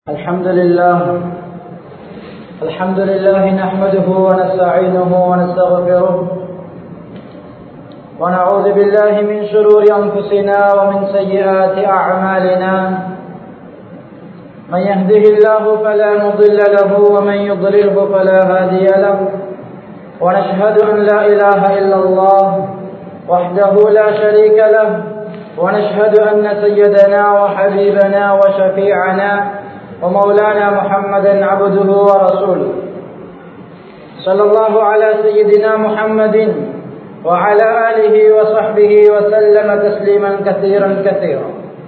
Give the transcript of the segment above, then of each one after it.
الحمد لله الحمد لله نحمده ونستعينه ونستغفره ونعوذ بالله من شرور أنفسنا ومن سيئات أعمالنا من يهده الله فلا مضل له ومن يضلله فلا هادي له ونشهد أن لا إله إلا الله وحده لا شريك له ونشهد أن سيدنا وحبيبنا وشفيعنا ومولانا محمدا عبده ورسوله صلى الله على سيدنا محمد وعلى آله وصحبه وسلم تسليما كثيرا كثيرا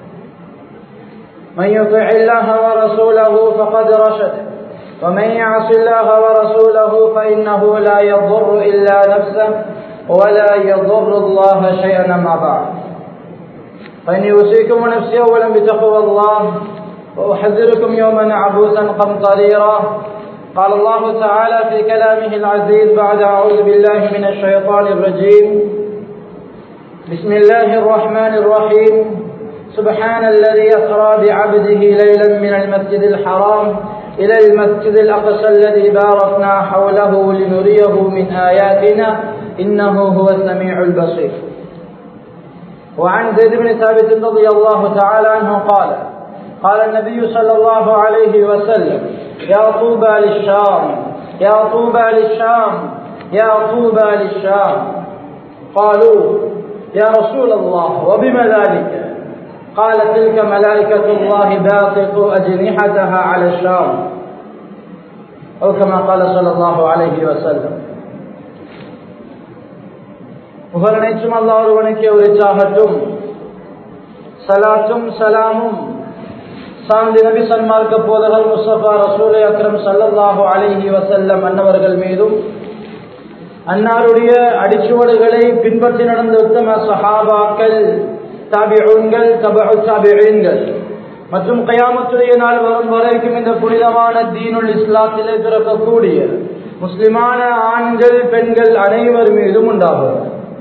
من يطع الله ورسوله فقد رشد ومن يعص الله ورسوله فإنه لا يضر إلا نفسه ولا يضر الله شيئا ما بعد فإني أوصيكم ونفسي أولا بتقوى الله وأحذركم يوما عبوسا قمطريرا قال الله تعالى في كلامه العزيز بعد أعوذ بالله من الشيطان الرجيم بسم الله الرحمن الرحيم سبحان الذي أسرى بعبده ليلا من المسجد الحرام إلى المسجد الأقصى الذي باركنا حوله لنريه من آياتنا إنه هو السميع البصير وعن زيد بن ثابت رضي الله تعالى عنه قال قال النبي صلى الله عليه وسلم يا طوبى للشام يا طوبى للشام يا طوبى للشام قالوا يا رسول الله وبما ذلك قال تلك ملائكة الله باسط أجنحتها على الشام أو كما قال صلى الله عليه وسلم புகழனைச்சும் அல்லா ஒருவனுக்கே உரிச்சாகட்டும் சலாத்தும் சலாமும் சாந்தி நபி சன்மார்க்க போதகர் முஸ்தபா ரசூலை அக்ரம் சல்லல்லாஹு அலிஹி வசல்லம் அன்னவர்கள் மீதும் அன்னாருடைய அடிச்சுவடுகளை பின்பற்றி நடந்த உத்தம சஹாபாக்கள் தாபிகள் தபு தாபிகள் மற்றும் கயாமத்துடைய நாள் வரும் வரைக்கும் இந்த புனிதமான தீனுல் இஸ்லாத்திலே பிறக்கக்கூடிய முஸ்லிமான ஆண்கள் பெண்கள் அனைவர் மீதும் உண்டாகும்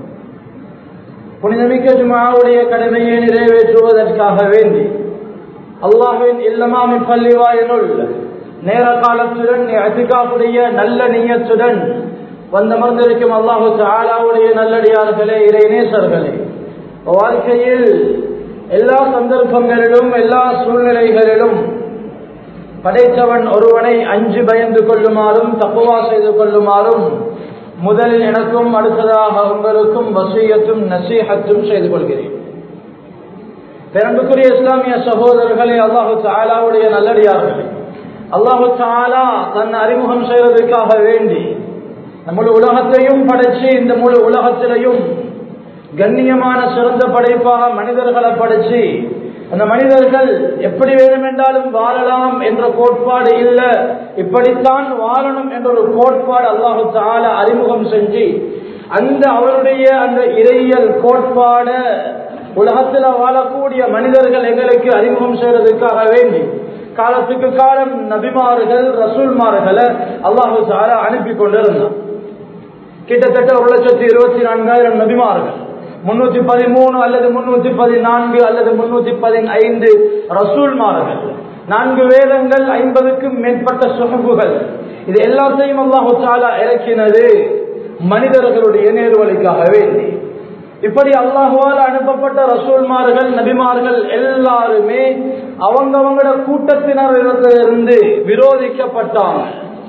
புனிதமிக்க ஜுமாவுடைய கடமையை நிறைவேற்றுவதற்காக வேண்டி அல்லாஹின் இல்லமாமின் பள்ளிவாயினுள் நேர காலத்துடன் அதிகாவுடைய நல்ல நீயத்துடன் வந்தமர்ந்திருக்கும் அல்லாஹு ஆலாவுடைய நல்லடியார்களே இறைநேசர்களே வாழ்க்கையில் எல்லா சந்தர்ப்பங்களிலும் எல்லா சூழ்நிலைகளிலும் படைத்தவன் ஒருவனை அஞ்சு பயந்து கொள்ளுமாறும் தப்புவா செய்து கொள்ளுமாறும் முதலில் எனக்கும் அடுத்ததாக உங்களுக்கும் வசியத்தும் நசீகத்தும் செய்து கொள்கிறேன் பெரும்புக்குரிய இஸ்லாமிய சகோதரர்களே அல்லாஹு தாலாவுடைய நல்லடியார்களே அல்லாஹு தாலா தன் அறிமுகம் செய்வதற்காக வேண்டி இந்த முழு உலகத்தையும் படைச்சு இந்த முழு உலகத்திலையும் கண்ணியமான சிறந்த படைப்பாக மனிதர்களை படைச்சு அந்த மனிதர்கள் எப்படி வேணுமென்றாலும் வாழலாம் என்ற கோட்பாடு இல்லை இப்படித்தான் வாழணும் என்ற ஒரு கோட்பாடு அல்லாஹு தால அறிமுகம் செஞ்சு அந்த அவருடைய அந்த இறையியல் கோட்பாடு உலகத்தில் வாழக்கூடிய மனிதர்கள் எங்களுக்கு அறிமுகம் செய்வதற்காக வேண்டி காலத்துக்கு காலம் நபிமார்கள் ரசூல்மார்களை அல்லாஹு சாரா அனுப்பி கொண்டிருந்தார் கிட்டத்தட்ட ஒரு லட்சத்தி இருபத்தி நான்காயிரம் நபிமார்கள் முன்னூத்தி பதிமூணு அல்லது முன்னூத்தி பதினான்கு அல்லது முன்னூத்தி பதினைந்து ரசூல்மார்கள் நான்கு வேதங்கள் ஐம்பதுக்கும் மேற்பட்ட சுகப்புகள் இது எல்லாத்தையும் அல்லாஹு சாலா இறக்கினது மனிதர்களுடைய நேர்வழிக்காக வேண்டி இப்படி அல்லாஹுவால் அனுப்பப்பட்ட ரசூல்மார்கள் நபிமார்கள் எல்லாருமே அவங்கவங்களோட கூட்டத்தினரிடத்திலிருந்து விரோதிக்கப்பட்டாங்க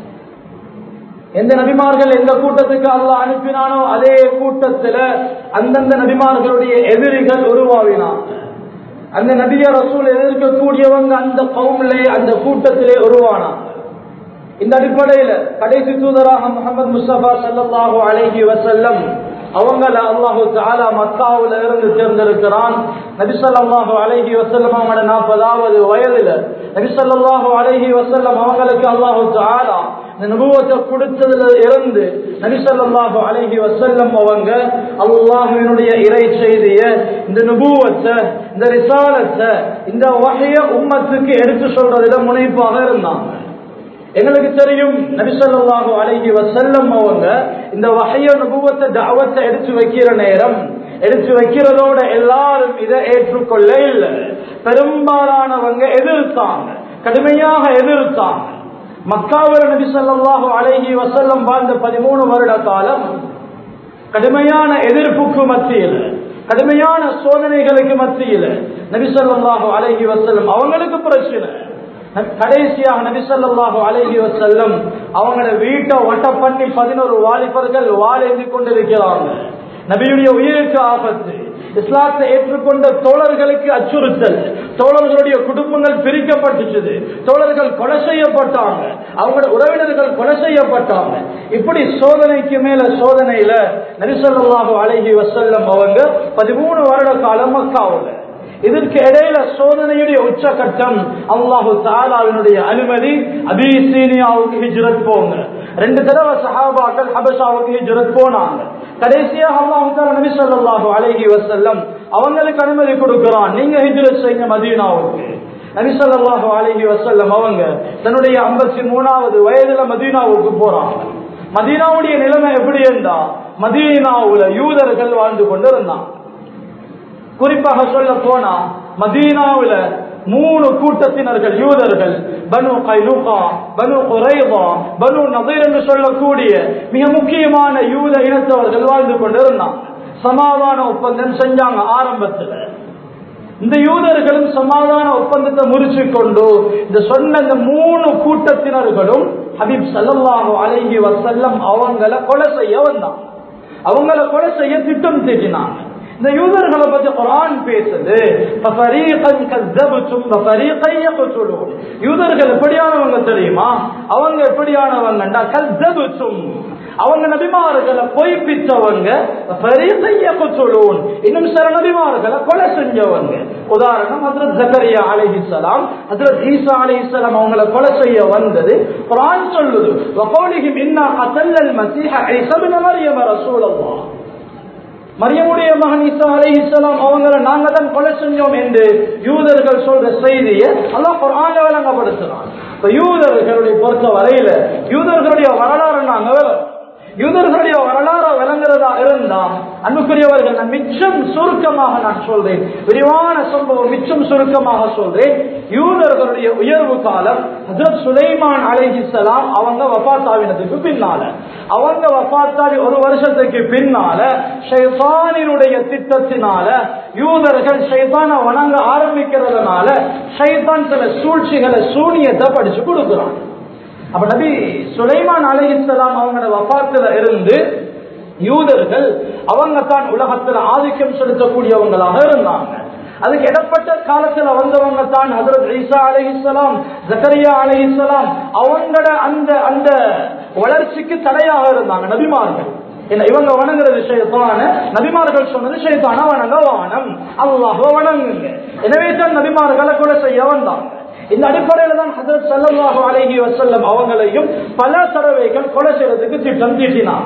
எந்த நபிமார்கள் எந்த கூட்டத்துக்கு அல்லாஹ் அனுப்பினானோ அதே கூட்டத்துல அந்தந்த நபிமார்களுடைய எதிரிகள் உருவாவினாங்க அந்த நபிய ரசூல் எதிர்க்கக்கூடியவங்க அந்த கவுமிலே அந்த கூட்டத்திலே உருவானாங்க இந்த அடிப்படையில கடைசி தூதராக முகமது முஸ்தபா சல்லாஹூ அலஹி வசல்லம் அவங்கள அல்லாஹு தாலா மக்காவுல இருந்து தேர்ந்தெடுக்கிறான் நபிசல்லாஹு அலஹி வசல்லம் அவங்களோட நாற்பதாவது வயதுல நபிசல்லாஹு அலஹி வசல்லம் அவங்களுக்கு அல்லாஹு தாலா இந்த நுபுவத்தை கொடுத்ததுல இருந்து நபிசல்லாஹு அலஹி வசல்லம் அவங்க அல்லாஹுவினுடைய இறை செய்திய இந்த நுபுவத்தை இந்த ரிசாலத்தை இந்த வகைய உம்மத்துக்கு எடுத்து சொல்றதுல முனைப்பாக இருந்தாங்க எங்களுக்கு தெரியும் நபிசல்லாஹு அழகி வசல்லம் அவங்க இந்த வகைய நுபுவத்தை தாவத்தை எடுத்து வைக்கிற நேரம் எடுத்து வைக்கிறதோட எல்லாரும் இதை ஏற்றுக்கொள்ள இல்லை பெரும்பாலானவங்க எதிர்த்தாங்க கடுமையாக எதிர்த்தாங்க மக்காவில் நபி ஸல்லல்லாஹு அலைஹி வஸல்லம் வாழ்ந்த பதிமூணு வருட காலம் கடுமையான எதிர்ப்புக்கு மத்தியில் கடுமையான சோதனைகளுக்கு மத்தியில் நபி ஸல்லல்லாஹு அலைஹி வஸல்லம் அவங்களுக்கு பிரச்சனை கடைசியாக நபி ஸல்லல்லாஹு அலைஹி வஸல்லம் அவங்களோட வீட்டை ஒட்ட பண்ணி பதினோரு வாலிபர்கள் வாழேந்தி கொண்டிருக்கிறாங்க நபியுடைய உயிருக்கு ஆபத்து இஸ்லாத்தை ஏற்றுக்கொண்ட தோழர்களுக்கு அச்சுறுத்தல் தோழர்களுடைய குடும்பங்கள் பிரிக்கப்பட்டுச்சு தோழர்கள் கொலை செய்யப்பட்டாங்க அவங்களோட உறவினர்கள் கொலை செய்யப்பட்டாங்க இப்படி சோதனைக்கு மேல சோதனையில நரிசல்லாஹு அழகி வசல்லம் அவங்க பதிமூணு வருட காலம் மக்காவுல இதற்கு இடையில சோதனையுடைய உச்சகட்டம் அல்லாஹு தாலாவினுடைய அனுமதி அபிசீனியாவுக்கு ஹிஜ்ரத் போங்க ரெண்டு தடவை சஹாபாக்கள் ஹபஷாவுக்கு ஹிஜ்ரத் போனாங்க கடைசியாக அல்லாஹு தாலா நபி ஸல்லல்லாஹு அலைஹி வஸல்லம் அவங்களுக்கு அனுமதி கொடுக்கிறான் நீங்க ஹிஜ்ரத் செய்யுங்க மதீனாவுக்கு நபி ஸல்லல்லாஹு அலைஹி வஸல்லம் அவங்க தன்னுடைய 53வது வயதுல மதீனாவுக்கு போறாங்க மதீனாவுடைய நிலைமை எப்படி இருந்தா மதீனாவுல யூதர்கள் வாழ்ந்து கொண்டு இருந்தாங்க குறிப்பாக சொல்ல போனா மதீனாவுல மூணு கூட்டத்தினர்கள் யூதர்கள் பனு கைலுகா பனு குறைவா பனு நதீர் என்று சொல்லக்கூடிய மிக முக்கியமான யூத இனத்தவர்கள் வாழ்ந்து கொண்டிருந்தாங்க சமாதான ஒப்பந்தம் செஞ்சாங்க ஆரம்பத்துல இந்த யூதர்களும் சமாதான ஒப்பந்தத்தை முறிச்சு கொண்டு இந்த சொன்ன இந்த மூணு கூட்டத்தினர்களும் ஹபீப் சல்லாஹு அலைஹி வசல்லம் அவங்கள கொலை செய்ய வந்தாங்க அவங்கள கொலை செய்ய திட்டம் தீட்டினாங்க இந்த யூதர்களை பத்தி குரான் பேசுது யூதர்கள் எப்படியானவங்க தெரியுமா அவங்க எப்படியானவங்கன்னா கல்தபுச்சும் அவங்க நபிமார்களை பொய்ப்பித்தவங்க சொல்லுவோம் இன்னும் சில நபிமார்களை கொலை செஞ்சவங்க உதாரணம் ஹசரத் ஜக்கரியா அலிஹிசலாம் ஹசரத் ஈசா அலிஹிசலாம் அவங்களை கொலை செய்ய வந்தது குரான் சொல்லுது வகோலிஹிம் இன்னா கத்தல்லல் மசீஹ ஈசா பின் மரியம் ரசூலல்லாஹ் மரியமுடைய மகன் ஈசா அலை இஸ்லாம் அவங்கள நாங்க தான் கொலை செஞ்சோம் என்று யூதர்கள் சொல்ற செய்தியை அல்லாஹ் குரான் விளங்கப்படுத்துறான் இப்ப யூதர்களுடைய பொறுத்த வரையில யூதர்களுடைய வரலாறு நாங்க யூதர்களுடைய வரலாறு விளங்குறதா இருந்தா அன்புக்குரியவர்கள் நான் மிச்சம் சுருக்கமாக நான் சொல்றேன் விரிவான சம்பவம் மிச்சம் சுருக்கமாக சொல்றேன் யூதர்களுடைய உயர்வு காலம் ஹசரத் சுலைமான் அலைஹிசலாம் அவங்க வபாத்தாவினத்துக்கு பின்னால அவங்க வபாத்தாவி ஒரு வருஷத்துக்கு பின்னால ஷைதானினுடைய திட்டத்தினால யூதர்கள் ஷைதான வணங்க ஆரம்பிக்கிறதுனால ஷைதான் சில சூழ்ச்சிகளை சூனியத்தை படிச்சு கொடுக்குறான் அப்ப நபி சுலைமான் அலைஹிஸ்லாம் அவங்களோட வபாத்துல இருந்து யூதர்கள் அவங்க தான் உலகத்துல ஆதிக்கம் செலுத்தக்கூடியவங்களாக இருந்தாங்க அதுக்கு இடப்பட்ட காலத்துல வந்தவங்க தான் ஹசரத் ஈசா அலைஹிஸ்லாம் ஜக்கரியா அலைஹிஸ்லாம் அவங்களோட அந்த அந்த வளர்ச்சிக்கு தடையாக இருந்தாங்க நபிமார்கள் என்ன இவங்க வணங்குற விஷயத்தான நபிமார்கள் சொன்னது விஷயத்தான வணங்க வானம் அல்லாஹ் வணங்குங்க எனவே தான் நபிமார்களை கூட செய்ய வந்தாங்க இந்த அடிப்படையில தான் ஹசரத் சல்லாஹு அலஹி வசல்லம் அவங்களையும் பல தடவைகள் கொலை செய்யறதுக்கு திட்டம் தீட்டினாங்க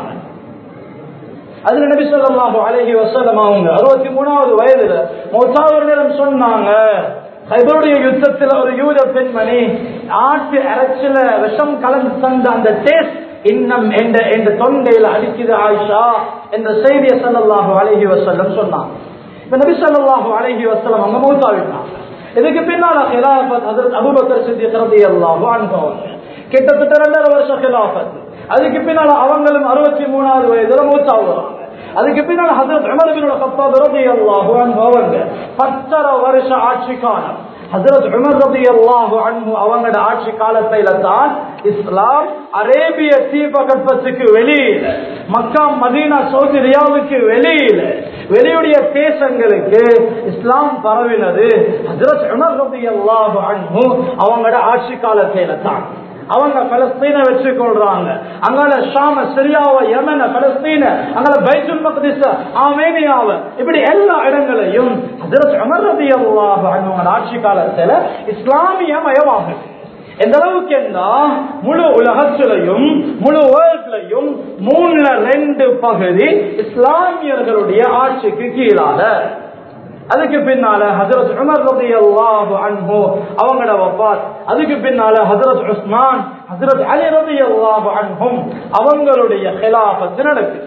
அதுல நபி சொல்லாஹு அலஹி வசல்லம் அவங்க அறுபத்தி மூணாவது வயதுல மௌத்தாவர் நேரம் சொன்னாங்க கைபருடைய யுத்தத்துல ஒரு யூத பெண்மணி ஆட்டு அரைச்சில விஷம் கலந்து தந்த அந்த டேஸ்ட் இன்னம் என்ற என்ற தொண்டையில அடிக்குது ஆயிஷா என்ற செய்தியை சல்லாஹு அலஹி வசல்லம் சொன்னாங்க இப்ப நபி சொல்லாஹு அலஹி வசல்லம் அவங்க மௌத்தாவிட்டாங்க இதுக்கு பின்னால ஹிலாபத் ஹசரத் அபுபக்கர் சித்திக் ரலியல்லாஹு அன்ஹு கிட்டத்தட்ட ரெண்டரை வருஷம் ஹிலாபத் அதுக்கு பின்னால அவங்களும் அறுபத்தி மூணாவது வயதுல மூத்தாவுறாங்க அதுக்கு பின்னால ஹசரத் உமர் பின் கத்தாப் ரலியல்லாஹு அன்ஹு அவங்க பத்தரை வருஷ ஆட்சி காலம் ஹசரத் உமர் ரலியல்லாஹு அன்ஹு அவங்களோட ஆட்சி காலத்தில தான் இஸ்லாம் அரேபிய தீபகற்பத்துக்கு வெளியில மக்கா மதீனா சவுதி ரியாவுக்கு வெளியில வெளியுடைய தேசங்களுக்கு இஸ்லாம் பரவினது ஹசரத் உமர் ரலியல்லாஹு அன்ஹு அவங்களோட ஆட்சி காலத்தில தான் அவங்க பலஸ்தீன வச்சு கொள்றாங்க அங்கால ஷாம சிரியாவ யமன பலஸ்தீன அங்கால பைத்துல் மக்திஸ் ஆமேனியாவ இப்படி எல்லா இடங்களையும் ஹஜரத் உமர் ரலியல்லாஹு அன்ஹு ஆட்சி காலத்துல இஸ்லாமிய மயமாகுது எந்த அளவுக்கு என்ன முழு உலகத்திலையும் முழு வேர்ல்ட்லையும் மூணுல ரெண்டு பகுதி இஸ்லாமியர்களுடைய ஆட்சிக்கு கீழாக அதுக்கு பின்னால ஹசரத் உமர் ரலியல்லாஹு அன்ஹு அவங்களோட வஃபாத் அதுக்கு பின்னால ஹசரத் உஸ்மான் ஹசரத் அலி ரலியல்லாஹு அன்ஹும் அவங்களுடைய ஹிலாஃபத் நடக்குது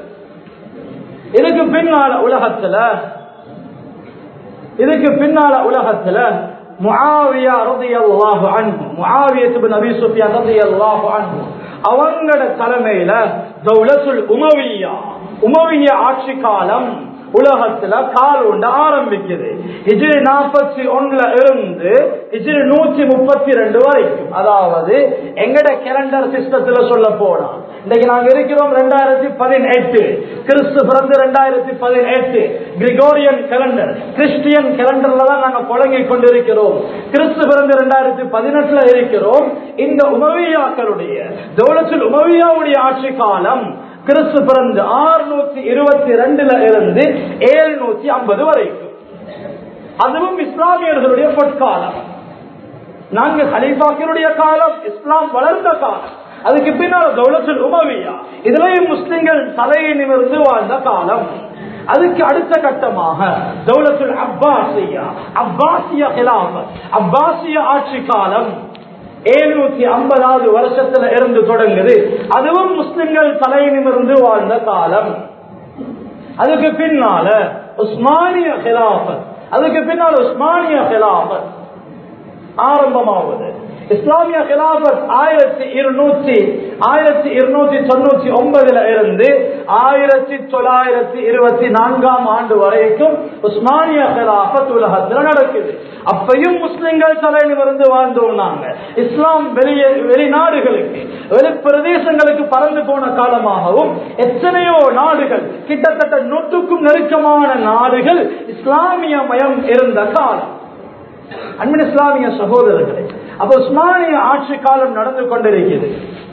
இதுக்கு பின்னால உலகத்துல இதுக்கு பின்னால உலகத்துல முஆவியா ரலியல்லாஹு அன்ஹு முஆவியா இப்னு அபீ சுஃபியான் ரலியல்லாஹு அன்ஹு அவங்களோட தலைமையில தௌலத்துல் உமவியா உமவிய ஆட்சி காலம் உலகத்துல கால் உண்டு ஆரம்பிக்குது ஹிஜ்ரி நாற்பத்தி ஒண்ணுல இருந்து ஹிஜ்ரி நூத்தி முப்பத்தி ரெண்டு வரைக்கும் அதாவது எங்கட கேலண்டர் சிஸ்டத்துல சொல்ல போனா இன்னைக்கு நாங்க இருக்கிறோம் ரெண்டாயிரத்தி பதினெட்டு கிறிஸ்து பிறந்து ரெண்டாயிரத்தி பதினெட்டு கிரிகோரியன் கேலண்டர் கிறிஸ்டியன் கேலண்டர்ல தான் நாங்க புழங்கி கொண்டிருக்கிறோம் கிறிஸ்து பிறந்து ரெண்டாயிரத்தி பதினெட்டுல இருக்கிறோம் இந்த உமவியாக்களுடைய தௌலத்தில் உமவியாவுடைய ஆட்சி காலம் கிறிஸ்து பிறந்து ஆறுநூத்தி இருபத்தி ரெண்டுல இருந்து ஏழுநூத்தி ஐம்பது வரைக்கும் அதுவும் இஸ்லாமியர்களுடைய பொற்காலம் நான்கு ஹலீஃபாக்களுடைய காலம் இஸ்லாம் வளர்ந்த காலம் அதுக்கு பின்னால் தௌலத்தில் உமவியா இதுலயும் முஸ்லிம்கள் தலையை நிமிர்ந்து வாழ்ந்த காலம் அதுக்கு அடுத்த கட்டமாக தௌலத்துல் அப்பாசியா அப்பாசிய கிலாபத் அப்பாசிய ஆட்சி காலம் எழுநூத்தி ஐம்பதாவது வருஷத்துல இருந்து தொடங்குது அதுவும் முஸ்லிம்கள் தலை நிமிர்ந்து வாழ்ந்த காலம் அதுக்கு பின்னால உஸ்மானிய கிலாபத் அதுக்கு பின்னால் உஸ்மானிய கிலாபத் ஆரம்பமாவது இஸ்லாமிய கிலாபத் ஆயிரத்தி இருநூத்தி ஆயிரத்தி இருநூத்தி தொண்ணூத்தி ஒன்பதுல இருந்து ஆயிரத்தி தொள்ளாயிரத்தி இருபத்தி நான்காம் ஆண்டு வரைக்கும் உஸ்மானிய கிலாபத் உலகத்துல நடக்குது அப்பையும் முஸ்லிம்கள் தலையிலிருந்து வாழ்ந்தோம்னாங்க இஸ்லாம் வெளியே வெளிநாடுகளுக்கு வெளி பிரதேசங்களுக்கு பறந்து போன காலமாகவும் எத்தனையோ நாடுகள் கிட்டத்தட்ட நூற்றுக்கும் நெருக்கமான நாடுகள் இஸ்லாமிய மயம் இருந்த காலம் அன்பின் இஸ்லாமிய சகோதரர்களே அப்ப உஸ்மானிய ஆட்சி காலம் நடந்து கொண்டிருக்கிறது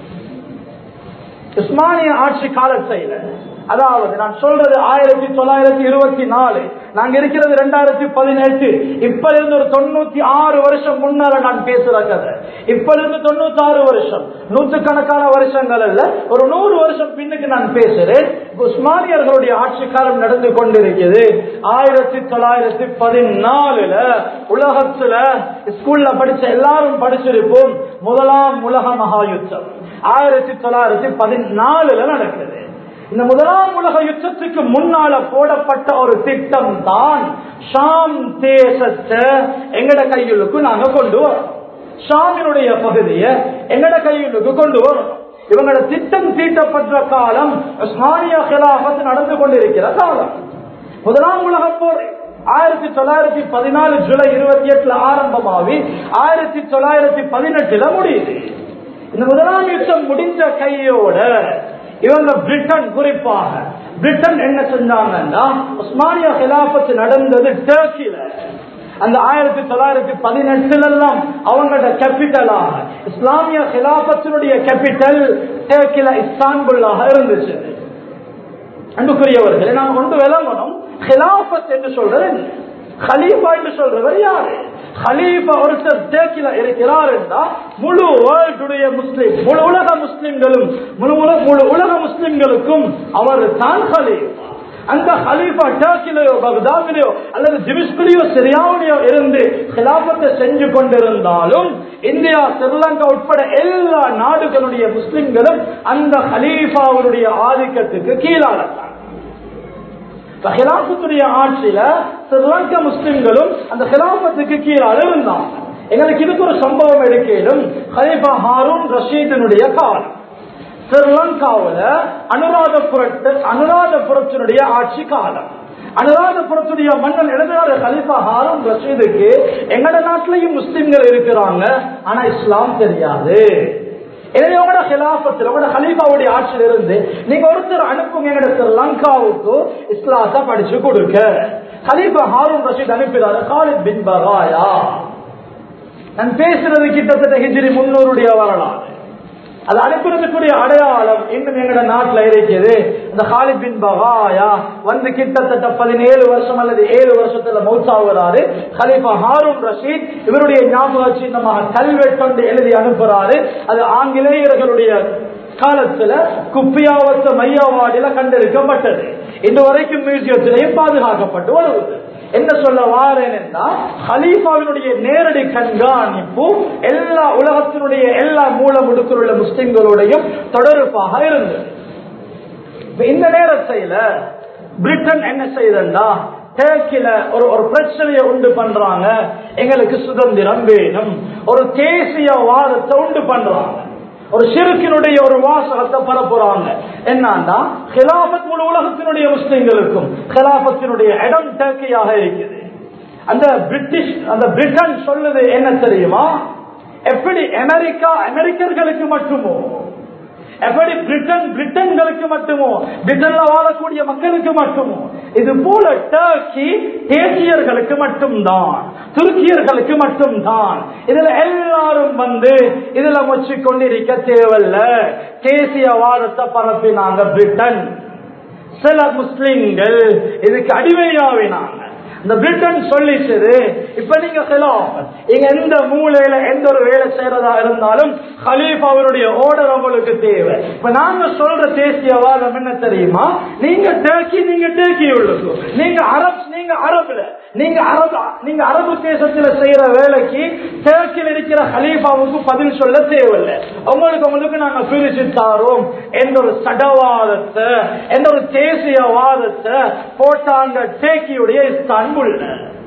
உஸ்மானிய ஆட்சி காலத்தையில அதாவது நான் சொல்றது ஆயிரத்தி தொள்ளாயிரத்தி இருபத்தி நாலு நாங்க இருக்கிறது ரெண்டாயிரத்தி பதினெட்டு இப்ப இருந்து ஒரு தொண்ணூத்தி ஆறு வருஷம் முன்னால நான் பேசுற கதை இப்ப இருந்து தொண்ணூத்தி ஆறு வருஷம் நூற்றுக்கணக்கான வருஷங்கள் அல்ல ஒரு நூறு வருஷம் பின்னுக்கு நான் பேசுறேன் உஸ்மானியர்களுடைய ஆட்சி காலம் நடந்து கொண்டிருக்கிறது ஆயிரத்தி தொள்ளாயிரத்தி பதினாலுல உலகத்துல ஸ்கூல்ல படிச்ச எல்லாரும் படிச்சிருப்போம் முதலாம் உலக மகா யுத்தம் ஆயிரத்தி தொள்ளாயிரத்தி பதினாலுல நடக்குது இந்த முதலாம் உலக யுத்தத்துக்கு முன்னால போடப்பட்ட ஒரு திட்டம் தான் ஷாம் தேசத்தை எங்கட கையுளுக்கு நாங்க கொண்டு வரோம் ஷாமினுடைய பகுதியை எங்கட கையுளுக்கு கொண்டு வரோம் இவங்களோட திட்டம் தீட்டப்பட்ட காலம் உஸ்மானியா கிலாபத் நடந்து கொண்டிருக்கிற காலம் முதலாம் உலக போர் ஆயிரத்தி தொள்ளாயிரத்தி பதினாலு ஜூலை இருபத்தி எட்டுல ஆரம்பமாகி ஆயிரத்தி தொள்ளாயிரத்தி பதினெட்டுல முடியுது இந்த முதலாம் யுத்தம் முடிஞ்ச கையோட இவங்க பிரிட்டன் குறிப்பாக பிரிட்டன் என்ன செஞ்சாங்கன்னா உஸ்மானியா கிலாபத்து நடந்தது டர்க்கில அந்த ஆயிரத்தி தொள்ளாயிரத்தி பதினெட்டுல எல்லாம் அவங்களோட கேபிட்டலாக இஸ்லாமிய கிலாபத்தினுடைய கேபிட்டல் டர்க்கில இஸ்தான்புல்லாக இருந்துச்சு அன்புக்குரியவர்களை நாம் கொண்டு விளங்கணும் கிலாபத் என்று சொல்றது ஹலீஃபா என்று சொல்றவர் யாரு ஹலீஃபா ஒருத்தர் டேக்கில இருக்கிறார் என்றால் முழு வேர்ல்டுடைய முஸ்லிம் முழு உலக முஸ்லிம்களும் முழு உலக முழு உலக முஸ்லிம்களுக்கும் அவர் தான் ஹலீஃபா அந்த ஹலீஃபா டர்க்கிலையோ பக்தாதிலையோ அல்லது திமிஷ்குலியோ சிரியாவிலையோ இருந்து கிலாபத்தை செஞ்சு கொண்டிருந்தாலும் இந்தியா ஸ்ரீலங்கா உட்பட எல்லா நாடுகளுடைய முஸ்லிம்களும் அந்த ஹலீஃபாவுடைய ஆதிக்கத்துக்கு கீழானதான் ஹிலாபத்துடைய ஆட்சியில ஸ்ரீலங்கா முஸ்லிம்களும் அந்த ஹிலாபத்துக்கு கீழால இருந்தாங்க எங்களுக்கு இதுக்கு ஒரு சம்பவம் எடுக்கையிலும் ஹலீஃபா ஹாரூன் ரஷீதனுடைய காலம் ஸ்ரீலங்காவில அனுராதபுரத்து அனுராதபுரத்தினுடைய ஆட்சி காலம் அனுராதபுரத்துடைய மன்னன் எழுதினார் கலிஃபா ஹாரூன் ரஷீதுக்கு எங்கட நாட்டிலையும் முஸ்லிம்கள் இருக்கிறாங்க ஆனா இஸ்லாம் தெரியாது எனவே உங்களோட ஹிலாபத்தில் உங்களோட ஹலீஃபாவுடைய ஆட்சியில் இருந்து நீங்க ஒருத்தர் அனுப்புங்க எங்கட ஸ்ரீலங்காவுக்கு இஸ்லாத்தை படிச்சு கொடுக்க ஹலீஃபா ஹாரூன் ரஷீத் அனுப்பினாரு காலித் பின் பகாயா நான் பேசுறது கிட்டத்தட்ட ஹிஜ்ரி முன்னூறுடைய வரலாறு அது அனுப்புறதுக்குரிய அடையாளம் இன்னும் எங்கட நாட்டுல இருக்குது இந்த ஹாலித் பின் பகாயா வந்து கிட்டத்தட்ட பதினேழு வருஷம் அல்லது ஏழு வருஷத்துல மௌத்தாகிறாரு ஹலீஃபா ஹாரூன் ரஷீத் இவருடைய ஞாபக சின்னமாக கல்வெட்டு எழுதி அனுப்புறாரு அது ஆங்கிலேயர்களுடைய காலத்துல குப்பியாவத்த மையாவாடியில கண்டெடுக்கப்பட்டது இன்று வரைக்கும் மியூசியத்திலையும் பாதுகாக்கப்பட்டு வருவது என்ன சொல்ல வாரேன் என்றால் ஹலீஃபாவினுடைய நேரடி கண்காணிப்பு எல்லா உலகத்தினுடைய எல்லா மூல முடுக்கிலுள்ள முஸ்லிம்களுடையும் தொடர்பாக இருந்தது இந்த நேரத்தில் பிரிட்டன் என்ன செய்தா டேக்கில ஒரு ஒரு பிரச்சனையை உண்டு பண்றாங்க எங்களுக்கு சுதந்திரம் வேணும் ஒரு தேசியவாதத்தை உண்டு பண்றாங்க ஒரு சிறுக்கினுடைய ஒரு வாசகத்தை பரப்புறாங்க என்னன்னா ஹிலாபத் முழு உலகத்தினுடைய முஸ்லிம்களுக்கும் ஹிலாபத்தினுடைய இடம் டேக்கியாக இருக்குது அந்த பிரிட்டிஷ் அந்த பிரிட்டன் சொல்லுது என்ன தெரியுமா எப்படி அமெரிக்கா அமெரிக்கர்களுக்கு மட்டுமோ எப்படி பிரிட்டன் பிரிட்டன்களுக்கு மட்டுமோ பிரிட்டன்ல வாழக்கூடிய மக்களுக்கு மட்டுமோ இது போல டர்க்கி தேசியர்களுக்கு மட்டும்தான் துருக்கியர்களுக்கு மட்டும்தான் இதுல எல்லாரும் வந்து இதுல மொச்சு கொண்டிருக்க தேவையில்ல தேசியவாதத்தை பரப்பினாங்க பிரிட்டன் சில முஸ்லிம்கள் இதுக்கு அடிமையாவினாங்க இந்த பிரிட்டன் சொல்லிச்சது இப்ப நீங்க ஹிலாஃபத் இங்க எந்த மூலையில எந்த ஒரு வேலை செய்யறதா இருந்தாலும் ஹலீஃப் அவருடைய ஓர்டர் உங்களுக்கு தேவை இப்ப நாங்க சொல்ற தேசியவாதம் என்ன தெரியுமா நீங்க டேக்கி நீங்க டேக்கி உள்ளது நீங்க அரப் நீங்க அரபுல நீங்க அரபு நீங்க அரபு தேசத்துல செய்யற வேலைக்கு டேக்கில் இருக்கிற ஹலீஃபாவுக்கு பதில் சொல்ல தேவையில்லை உங்களுக்கு உங்களுக்கு நாங்க பிரிச்சு தாரோம் என்ற ஒரு சடவாதத்தை என்ற ஒரு தேசியவாதத்தை போட்டாங்க டேக்கியுடைய அன்புள்ள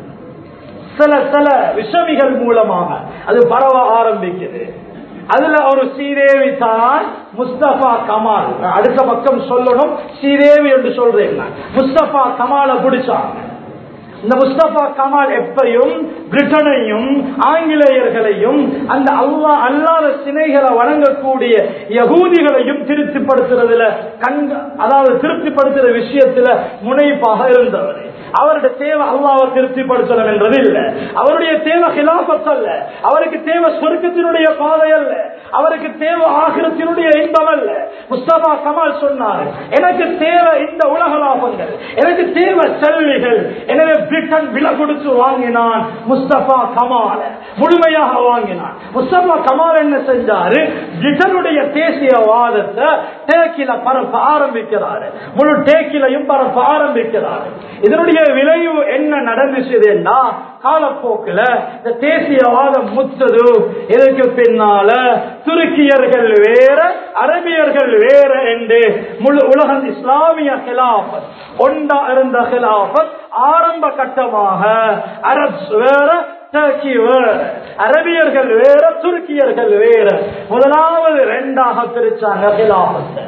சில சில விஷமிகள் மூலமாக அது பரவ ஆரம்பிக்குது அதுல ஒரு ஸ்ரீதேவி தான் முஸ்தபா கமால் அடுத்த பக்கம் சொல்லணும் ஸ்ரீதேவி என்று சொல்றேன் நான் முஸ்தபா கமாலை பிடிச்சாங்க இந்த முஸ்தபா கமால் எப்பையும் பிரிட்டனையும் ஆங்கிலேயர்களையும் அந்த அல்லா அல்லாத சினைகளை வணங்கக்கூடிய யகூதிகளையும் திருப்திப்படுத்துறதுல கண்க அதாவது திருப்திப்படுத்துற விஷயத்துல முனைப்பாக இருந்தவர் அவருடைய தேவை அல்லாவை திருப்திப்படுத்தணும் என்றது இல்லை அவருடைய தேவை ஹிலாபத் அல்ல அவருக்கு தேவை சொர்க்கத்தினுடைய பாதை அல்ல அவருக்கு தேவை ஆகிரத்தினுடைய இன்பம் அல்ல முஸ்தபா கமால் சொன்னார் எனக்கு தேவை இந்த உலக லாபங்கள் எனக்கு தேவை செல்விகள் எனவே பிரிட்டன் விலை கொடுத்து வாங்கினான் முஸ்தபா கமால் முழுமையாக வாங்கினான் முஸ்தபா கமால் என்ன செஞ்சாரு பிரிட்டனுடைய தேசியவாதத்தை டேக்கில பரப்ப ஆரம்பிக்கிறாரு முழு டேக்கிலையும் பரப்ப ஆரம்பிக்கிறாரு இதனுடைய விளைவு என்ன நடந்துச்சுன்னா காலப்போக்கில் இந்த தேசியவாதம் முத்தது இதற்கு பின்னால துருக்கியர்கள் வேற அரபியர்கள் வேற என்று முழு உலகம் இஸ்லாமிய ஹிலாபத் ஒன்றா இருந்த ஹிலாபத் ஆரம்ப கட்டமாக அரப்ஸ் வேற டர்க்கி வேற அரபியர்கள் வேற துருக்கியர்கள் வேற முதலாவது ரெண்டாக பிரிச்சாங்க ஹிலாபத்தை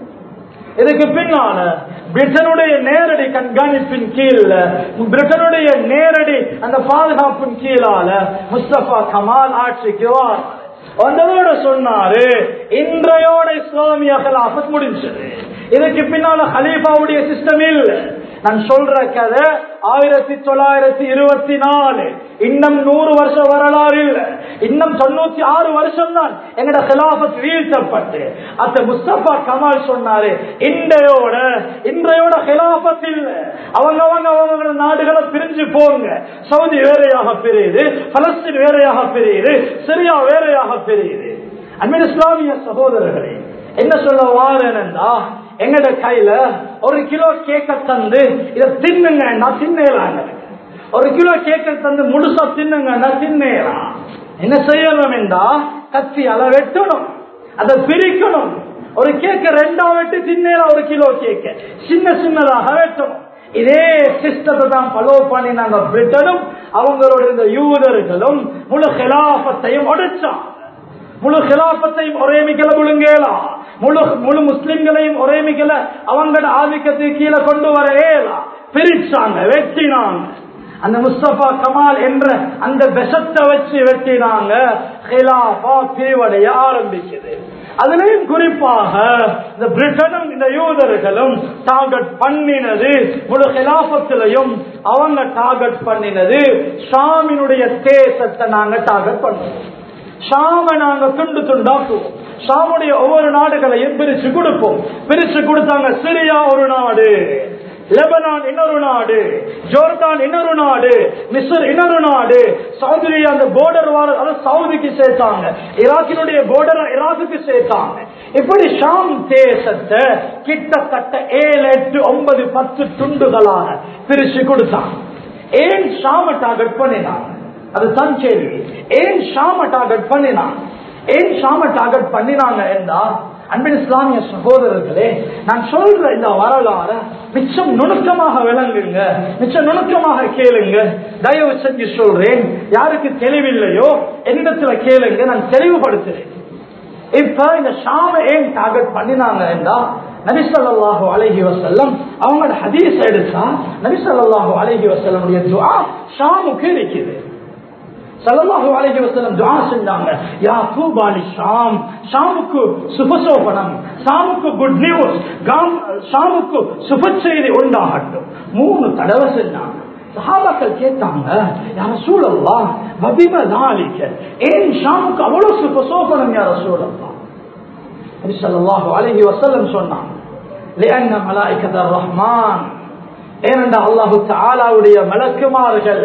இதுக்கு பின்னால பிரிட்டனுடைய நேரடி கண்காணிப்பின் கீழ் பிரிட்டனுடைய நேரடி அந்த பாதுகாப்பின் கீழால முஸ்தபா கமால் ஆட்சிக்கு வார் வந்ததோட சொன்னாரு இன்றையோட இஸ்லாமிய கலாபத் முடிஞ்சது இதுக்கு பின்னால ஹலீஃபாவுடைய சிஸ்டம் இல்ல நான் சொல்ற கதை ஆயிரத்தி தொள்ளாயிரத்தி இருபத்தி நாலு இன்னும் நூறு வருஷ வரலாறு இல்ல இன்னும் தொண்ணூத்தி ஆறு வருஷம் தான் எங்கட கிலாபத் வீழ்த்தப்பட்டு அந்த முஸ்தபா கமால் சொன்னாரு இன்றையோட இன்றையோட கிலாபத் இல்ல அவங்க அவங்க அவங்க நாடுகளை பிரிஞ்சு போங்க சவுதி வேறையாக பிரியுது பலஸ்தீன் வேறையாக பிரியுது சிரியா வேறையாக பிரியுது அன்பின் இஸ்லாமிய சகோதரர்களே என்ன சொல்ல வாரேன்னா எங்கட கையில ஒரு கிலோ கேக்க தந்து இதை தின்னுங்க நான் தின்னேலாங்க ஒரு கிலோ கேக்க தந்து முழுசா தின்னுங்க நான் தின்னேலாம் என்ன செய்யணும் என்றா கத்தியால வெட்டணும் அதை பிரிக்கணும் ஒரு கேக்க ரெண்டா வெட்டி தின்னேலாம் ஒரு கிலோ கேக்க சின்ன சின்னதாக வெட்டணும் இதே சிஸ்டத்தை தான் ஃபாலோ பண்ணி நாங்க பிரிட்டனும் அவங்களோட இந்த யூதர்களும் முழு ஹிலாபத்தையும் உடைச்சான் முழு கிலாபத்தையும் ஒரே மிக்கல முழுங்கேலாம் முழு முழு முஸ்லிம்களையும் ஒரே மிக்கல அவங்களோட ஆதிக்கத்துக்கு கீழே கொண்டு வர ஏலாம் பிரிச்சாங்க வெட்டினாங்க அந்த முஸ்தபா கமால் என்ற அந்த விஷத்தை வச்சு வெட்டினாங்க ஹிலாபா பிரிவடைய ஆரம்பிக்குது அதுலயும் குறிப்பாக இந்த பிரிட்டனும் இந்த யூதர்களும் டார்கெட் பண்ணினது முழு ஹிலாபத்திலையும் அவங்க டார்கெட் பண்ணினது ஷாமினுடைய தேசத்தை நாங்க டார்கெட் பண்ணுவோம் ஷாம நாங்க துண்டு துண்டாக்குவோம் ஷாமுடைய ஒவ்வொரு நாடுகளையும் பிரிச்சு கொடுப்போம் பிரிச்சு கொடுத்தாங்க சிரியா ஒரு நாடு லெபனான் இன்னொரு நாடு ஜோர்டான் இன்னொரு நாடு மிஸ்ர் இன்னொரு நாடு சவுதி அந்த போர்டர் வார அதை சவுதிக்கு சேர்த்தாங்க ஈராக்கினுடைய போர்டர் ஈராக்குக்கு சேர்த்தாங்க இப்படி ஷாம் தேசத்தை கிட்டத்தட்ட ஏழு எட்டு ஒன்பது பத்து துண்டுகளாக பிரிச்சு கொடுத்தாங்க ஏன் ஷாம டார்கெட் பண்ணினாங்க அதுதான் கேள்வி ஏன் ஷாம டார்கெட் பண்ணினாங்க ஏன் ஷாம டார்கெட் பண்ணினாங்க என்றா அன்பின் இஸ்லாமிய சகோதரர்களே நான் சொல்ற இந்த வரலாற மிச்சம் நுணுக்கமாக விளங்குங்க மிச்சம் நுணுக்கமாக கேளுங்க தயவு செஞ்சு சொல்றேன் யாருக்கு தெளிவில்லையோ என்னிடத்துல கேளுங்க நான் தெளிவுபடுத்துறேன் இப்ப இந்த ஷாம ஏன் டார்கெட் பண்ணினாங்க என்றா நபிசல்லாஹு அலைஹி வசல்லம் அவங்களோட ஹதீஸ் எடுத்தா நபிசல்லாஹு அலைஹி வசல்லமுடைய துஆ ஷாமுக்கு இருக்குது சல்லல்லாஹு அலைஹி வஸல்லம் துஆ செஞ்சாங்க யா தூபாலி ஷாம் ஷாமுக்கு சுபசோபனம் ஷாமுக்கு குட் நியூஸ் காம் ஷாமுக்கு சுப செய்தி உண்டாகட்டும் மூணு தடவை செஞ்சாங்க சஹாபாக்கள் கேட்டாங்க யார சூழல்லா வபிம தாலிக்க ஏன் ஷாமுக்கு அவ்வளவு சுபசோபனம் யார சூழல்லா நபி ஸல்லல்லாஹு அலைஹி வஸல்லம் சொன்னாங்க لأن ملائكة الرحمن ஏனென்றா அல்லாஹு தாலாவுடைய மலக்குமார்கள்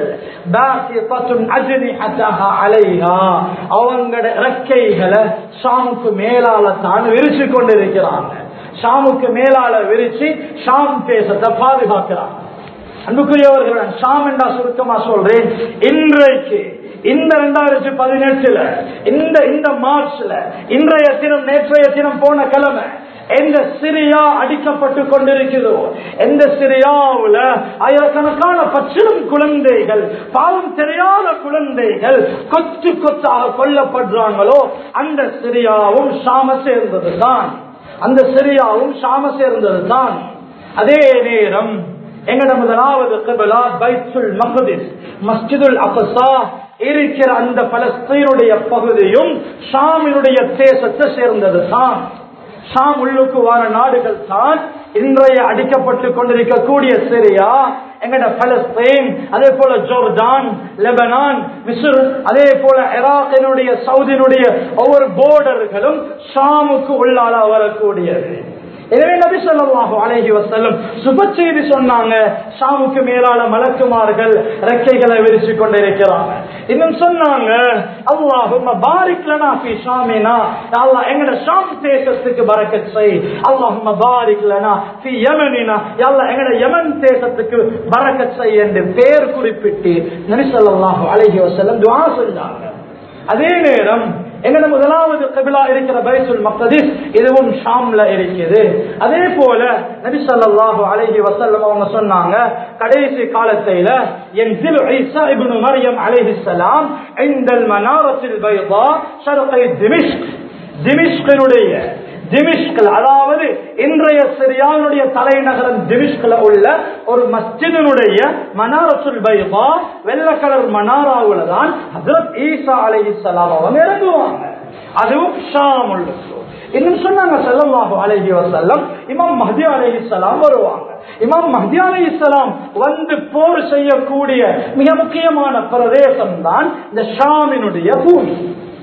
அவங்களோட இறக்கைகளை ஷாமுக்கு மேலால தான் விரிச்சு கொண்டிருக்கிறாங்க ஷாமுக்கு மேலால விரிச்சு ஷாம் தேசத்தை பாதுகாக்கிறாங்க அன்புக்குரியவர்கள் நான் ஷாம் என்றா சுருக்கமா சொல்றேன் இன்றைக்கு இந்த ரெண்டாயிரத்தி பதினெட்டுல இந்த இந்த மார்ச்ல இன்றைய தினம் நேற்றைய தினம் போன கிழமை எந்த சிரியா அடிக்கப்பட்டு கொண்டிருக்கிறதோ எந்த சிரியாவுல ஆயிரக்கணக்கான பச்சிலும் குழந்தைகள் பாவம் தெரியாத குழந்தைகள் கொத்து கொத்தாக கொல்லப்படுறாங்களோ அந்த சிரியாவும் சாம சேர்ந்தது தான் அந்த சிரியாவும் சாம சேர்ந்தது தான் அதே நேரம் எங்கட முதலாவது கிபலா பைத்துல் மஹதிஸ் மஸ்ஜிதுல் அகசா இருக்கிற அந்த பலஸ்தீனுடைய பகுதியும் ஷாமினுடைய தேசத்தை சேர்ந்தது தான் ஷாம் உள்ளுக்கு வர நாடுகள் தான் இன்றைய அடிக்கப்பட்டு கொண்டிருக்கக்கூடிய சிரியா எங்கட பலஸ்தீன் அதே போல ஜோர்டான் லெபனான் மிஸ்ர் அதே போல இராக்கினுடைய சவுதியினுடைய ஒவ்வொரு போர்டர்களும் ஷாமுக்கு உள்ளால வரக்கூடியது எனவே நபி சொல்லாஹு அழகி வசல்லம் சுப செய்தி சொன்னாங்க ஷாமுக்கு மேலான மலக்குமார்கள் ரெக்கைகளை விரிச்சு கொண்டிருக்கிறாங்க இன்னும் சொன்னாங்க அல்லாஹும் பாரிக்லனா ஃபி ஷாமினா அல்லாஹ் எங்கட ஷாம் தேசத்துக்கு பரக்கத் செய் அல்லாஹும் பாரிக்லனா ஃபி யமனினா அல்லாஹ் எங்கட யமன் தேசத்துக்கு பரக்கத் செய் என்று பேர் குறிப்பிட்டு நபி ஸல்லல்லாஹு அலைஹி வஸல்லம் துஆ செஞ்சாங்க அதே நேரம் எங்கட முதலாவது கபிலா இருக்கிற பைசுல் மக்தீஸ் இதுவும் ஷாம்ல இருக்குது அதே போல நபி ஸல்லல்லாஹு அலைஹி வஸல்லம் அவங்க சொன்னாங்க கடைசி காலத்தில ينزل عيسى ابن مريم عليه السلام عند المنارة البيضاء شرقي دمشق திமிஷ்கனுடைய திமிஷ்கல் அதாவது இன்றைய சிரியானுடைய தலைநகரம் திமிஷ்கல உள்ள ஒரு மஸ்ஜிதனுடைய மனாரசுல் பைபா வெள்ள கலர் மனாராவுல தான் ஹசரத் ஈசா அலை இஸ்லாம் அவங்க இறங்குவாங்க அதுவும் ஷாம் உள்ளது இன்னும் சொன்னாங்க செல்லல்லாஹு அலைஹி வசல்லம் இமாம் மஹதி அலைஹி சலாம் வருவாங்க இமாம் மஹதி அலைஹி சலாம் வந்து போர் செய்யக்கூடிய மிக முக்கியமான பிரதேசம் தான் இந்த ஷாமினுடைய பூமி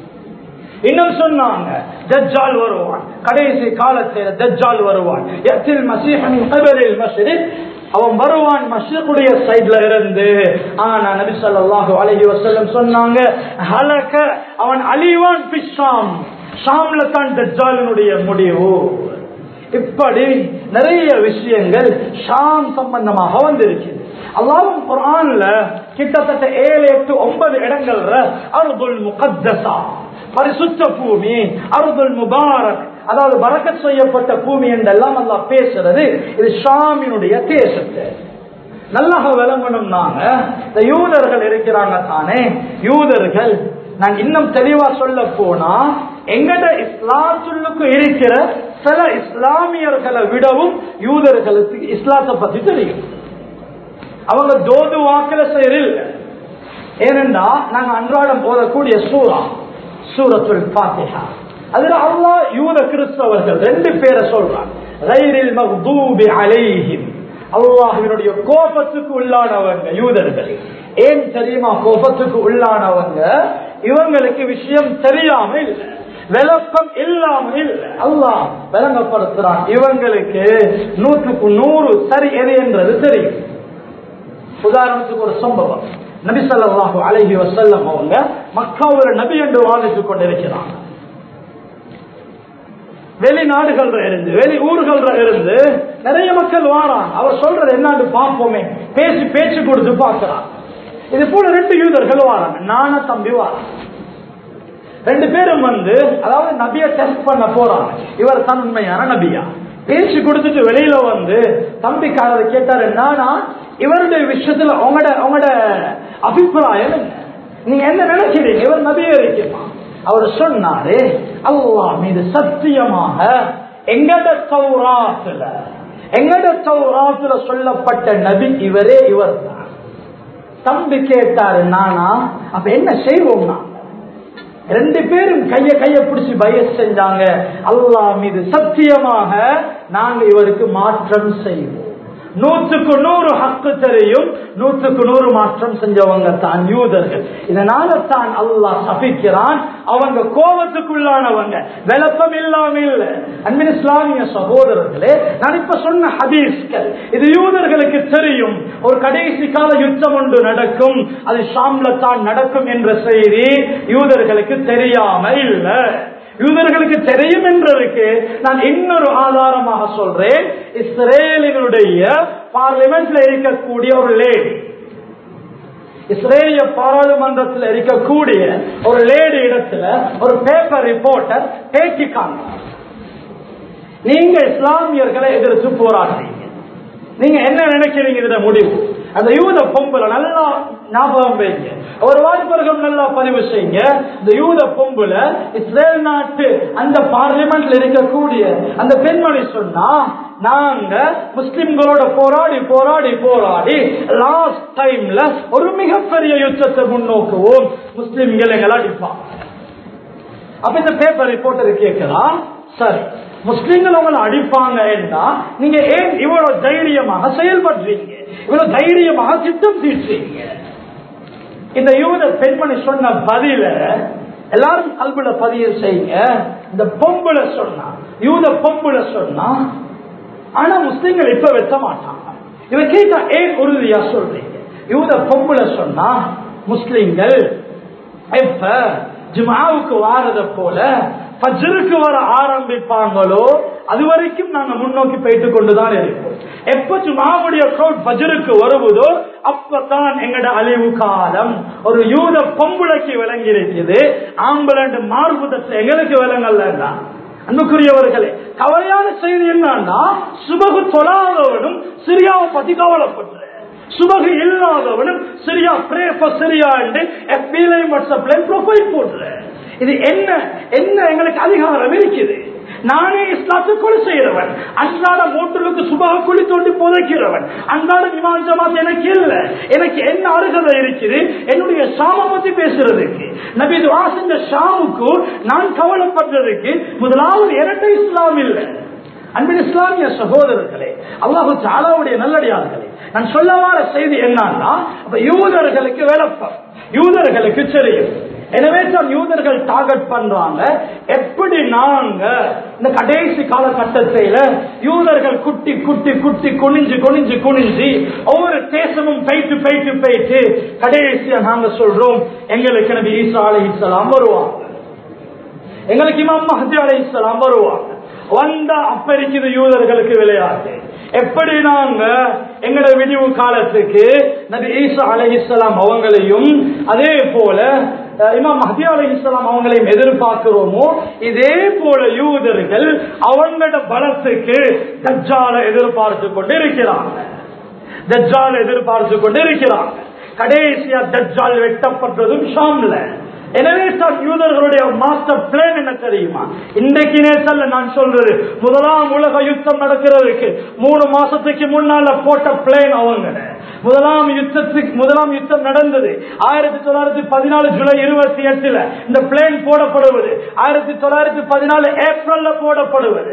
இன்னும் சொன்னாங்க தஜ்ஜால் வருவான் கடைசி காலத்தில் தஜ்ஜால் வருவான் எத்தில் மசீஹனின் கபரில் மஸ்ஜித் அவன் வருவான் மஸ்ஜிதுடைய சைடுல இருந்து ஆனா நபி ஸல்லல்லாஹு அலைஹி வஸல்லம் சொன்னாங்க ஹலக அவன் அழிவான் பிஷாம் ஷாம்ல தான் தஜ்ஜாலினுடைய முடிவு இப்படி நிறைய விஷயங்கள் ஷாம் சம்பந்தமாக வந்திருக்கிறது அல்லாவும் குரான்ல கிட்டத்தட்ட ஏழு எட்டு ஒன்பது இடங்கள்ல அருதுல் முகத்தசா பரிசுத்த பூமி அருதுல் முபாரக் அதாவது பறக்கத் செய்யப்பட்ட பூமி என்றெல்லாம் நல்லா பேசுறது இது ஷாமினுடைய தேசத்தை நல்லா விளங்கணும் நாங்க இந்த யூதர்கள் இருக்கிறாங்க தானே யூதர்கள் நான் இன்னும் தெளிவா சொல்ல போனா எங்கட இஸ்லாத்துக்கு இருக்கிற சில இஸ்லாமியர்களை விடவும் யூதர்களுக்கு இஸ்லாத்தை பத்தி தெரியும் அவங்க தோது வாக்கில செயலில் ஏனென்றா நாங்க அன்றாடம் போதக்கூடிய சூரா சூரத்துல் பாத்திஹா அதுல அல்லா யூத கிறிஸ்தவர்கள் ரெண்டு பேரை சொல்றாங்க ரயிலில் மக்தூபி அலைஹிம் அல்லாஹினுடைய கோபத்துக்கு உள்ளானவங்க யூதர்கள் ஏன் தெரியுமா கோபத்துக்கு உள்ளானவங்க இவங்களுக்கு விஷயம் தெரியாம இல்லை விளக்கம் இல்லாம இல்லை அல்லாஹ் விளங்கப்படுத்துறான் இவங்களுக்கு நூற்றுக்கு நூறு சரி எது என்றது தெரியும் உதாரணத்துக்கு ஒரு சம்பவம் நபி ஸல்லல்லாஹு அலைஹி வஸல்லம் அவங்க மக்காவுல நபி என்று வாழ்ந்துட்டு கொண்டிருக்கிறாங்க வெளிநாடுகள்ல இருந்து வெளி ஊர்கள்ல இருந்து நிறைய மக்கள் வாரான் அவர் சொல்றது என்னன்னு பார்ப்போமே பேசி பேச்சு கொடுத்து பார்க்கிறான் இது போல ரெண்டு யூதர்கள் வாராங்க நான தம்பி வாராங்க ரெண்டு பேரும் வந்து அதாவது நபிய டெஸ்ட் பண்ண போறாங்க இவர் தான் உண்மையான நபியா பேச்சு கொடுத்துட்டு வெளியில வந்து தம்பிக்காரர் கேட்டாரு நானா இவருடைய விஷயத்துல உங்களோட உங்களோட அபிப்பிராயம் என்ன நீங்க என்ன நினைக்கிறீங்க இவர் நபியே இருக்குமா அவர் சொன்னாரு அல்லாஹ் மீது சத்தியமாக எங்கட சௌராத்துல எங்கட சௌராத்துல சொல்லப்பட்ட நபி இவரே இவர் தான் தம்பி கேட்டாரு நானா அப்ப என்ன செய்வோம் நான் ரெண்டு பேரும் கைய கைய பிடிச்சு பய செஞ்சாங்க அல்லாஹ் மீது சத்தியமாக நாங்க இவருக்கு மாற்றம் செய்வோம் நூற்றுக்கு நூறு ஹக்கு தெரியும் நூற்றுக்கு நூறு மாற்றம் செஞ்சவங்க தான் யூதர்கள் இதனால தான் அல்லாஹ் சபிக்கிறான் அவங்க கோபத்துக்குள்ளானவங்க விளப்பம் இல்லாம இல்ல அன்பின் இஸ்லாமிய சகோதரர்களே நான் இப்ப சொன்ன ஹதீஸ்கள் இது யூதர்களுக்கு தெரியும் ஒரு கடைசி கால யுத்தம் ஒன்று நடக்கும் அது ஷாம்ல தான் நடக்கும் என்ற செய்தி யூதர்களுக்கு தெரியாம இல்லை யூதர்களுக்கு தெரியும் என்றதுக்கு நான் இன்னொரு ஆதாரமாக சொல்றேன் இஸ்ரேலினுடைய பார்லிமெண்ட்ல இருக்கக்கூடிய ஒரு லேடி இஸ்ரேலிய பாராளுமன்றத்தில் இருக்கக்கூடிய ஒரு லேடி இடத்துல ஒரு பேப்பர் ரிப்போர்ட்டர் பேட்டி காண்பார் நீங்க இஸ்லாமியர்களை எதிர்த்து போராடுறீங்க நீங்க என்ன நினைக்கிறீங்க இதுல முடிவு அந்த யூத பொம்புல நல்லா ஞாபகம் வைங்க ஒரு வாய்ப்பர்கள் நல்லா பதிவு செய்யுங்க இந்த யூத பொம்புல இஸ்ரேல் நாட்டு அந்த பார்லிமெண்ட்ல இருக்கக்கூடிய அந்த பெண்மணி சொன்னா நாங்க முஸ்லிம்களோட போராடி போராடி போராடி லாஸ்ட் டைம்ல ஒரு மிகப்பெரிய யுத்தத்தை முன்னோக்குவோம் முஸ்லிம்கள் எங்களை அடிப்பாங்க அப்ப இந்த பேப்பர் ரிப்போர்ட்டர் கேட்கலாம் சரி முஸ்லிம்கள் உங்களை அடிப்பாங்கன்னா நீங்க ஏன் இவ்வளவு தைரியமாக செயல்படுறீங்க இவ்வளவு தைரியமாக திட்டம் தீர்றீங்க இந்த யூத பெண்மணி சொன்ன பதில எல்லாரும் கல்வில பதிவு செய்யுங்க இந்த பொம்புல சொன்னா யூத பொம்புல சொன்னா ஆனா முஸ்லிம்கள் இப்ப வெட்ட மாட்டாங்க இவ கேட்டா ஏன் உறுதியா சொல்றீங்க யூத பொம்புல சொன்னா முஸ்லிம்கள் எப்ப ஜுமாவுக்கு வாரத போல பஜ்ருக்கு வர ஆரம்பிப்பாங்களோ அது வரைக்கும் நாங்க முன்னோக்கி போயிட்டு கொண்டுதான் இருப்போம் எப்ப ஜுமாவுடைய crowd பஜ்ருக்கு வருவதோ அப்பதான் எங்கட அழிவு காலம் ஒரு யூத பொம்புளைக்கு விளங்கி இருக்குது ஆம்பளண்டு மார்புதத்துல எங்களுக்கு விளங்கல்லன்னா அன்புக்குரியவர்களே கவலையான செய்தி என்னன்னா சுபகு தொழாதவனும் சிரியாவை பத்தி கவலைப்படுற சுபகு இல்லாதவனும் சிரியா பிரேப்ப சிரியா என்று எஃபிலையும் வாட்ஸ்அப்லையும் ப்ரொஃபைல் போடுற இது என்ன என்ன எங்களுக்கு அதிகாரம் இருக்குது நானே இஸ்லாத்தை கொலை செய்கிறவன் அன்றாட மோட்டலுக்கு சுபாக குழி தோண்டி புதைக்கிறவன் அன்றாட விமான ஜமாத் எனக்கு இல்ல எனக்கு என்ன அருகதை இருக்குது என்னுடைய ஷாம பத்தி பேசுறதுக்கு நபி துவா செஞ்ச ஷாமுக்கு நான் கவலைப்படுறதுக்கு முதலாவது இரட்டை இஸ்லாம் இல்லை அன்பின் இஸ்லாமிய சகோதரர்களே அல்லாஹு சாலாவுடைய நல்லடியார்களே நான் சொல்ல வர செய்தி என்னன்னா அப்ப யூதர்களுக்கு விளப்பம் யூதர்களுக்கு தெரியும் எனவே தான் யூதர்கள் டார்கெட் பண்றாங்க எப்படி நாங்க இந்த கடைசி காலகட்டத்தில யூதர்கள் குட்டி குட்டி குட்டி குனிஞ்சு குனிஞ்சு குனிஞ்சு ஒவ்வொரு தேசமும் போயிட்டு போயிட்டு போயிட்டு கடைசியா நாங்க சொல்றோம் எங்களுக்கு நபி ஈசா அலை இஸ்லாம் வருவாங்க எங்களுக்கு இமாம் மஹதி அலை இஸ்லாம் வருவாங்க வந்தா அப்ப இருக்குது யூதர்களுக்கு விளையாட்டு எப்படி நாங்க எங்கட விடிவு காலத்துக்கு நபி ஈசா அலை இஸ்லாம் அவங்களையும் அதே போல அஹ், இமாம் மஹதி அலை இஸ்லாம் அவங்களையும் எதிர்பார்க்கிறோமோ இதே போல யூதர்கள் அவங்களோட பலத்துக்கு தஜ்ஜால எதிர்பார்த்து கொண்டு இருக்கிறாங்க தஜ்ஜால் எதிர்பார்த்து கொண்டு இருக்கிறாங்க கடைசியா தஜ்ஜால் வெட்டப்பட்டதும் ஷாம்ல எனவே தான் யூதர்களுடைய மாஸ்டர் பிளான் என்ன தெரியுமா இன்றைக்கு நேசல்ல நான் சொல்றது முதலாம் உலக யுத்தம் நடக்கிறதுக்கு மூணு மாசத்துக்கு முன்னால போட்ட பிளான் அவங்க முதலாம் யுத்தத்துக்கு முதலாம் யுத்தம் நடந்தது ஆயிரத்தி தொள்ளாயிரத்தி பதினாலு ஜூலை இருபத்தி எட்டுல இந்த பிளேன் போடப்படுவது ஆயிரத்தி தொள்ளாயிரத்தி பதினாலு ஏப்ரல்ல போடப்படுவது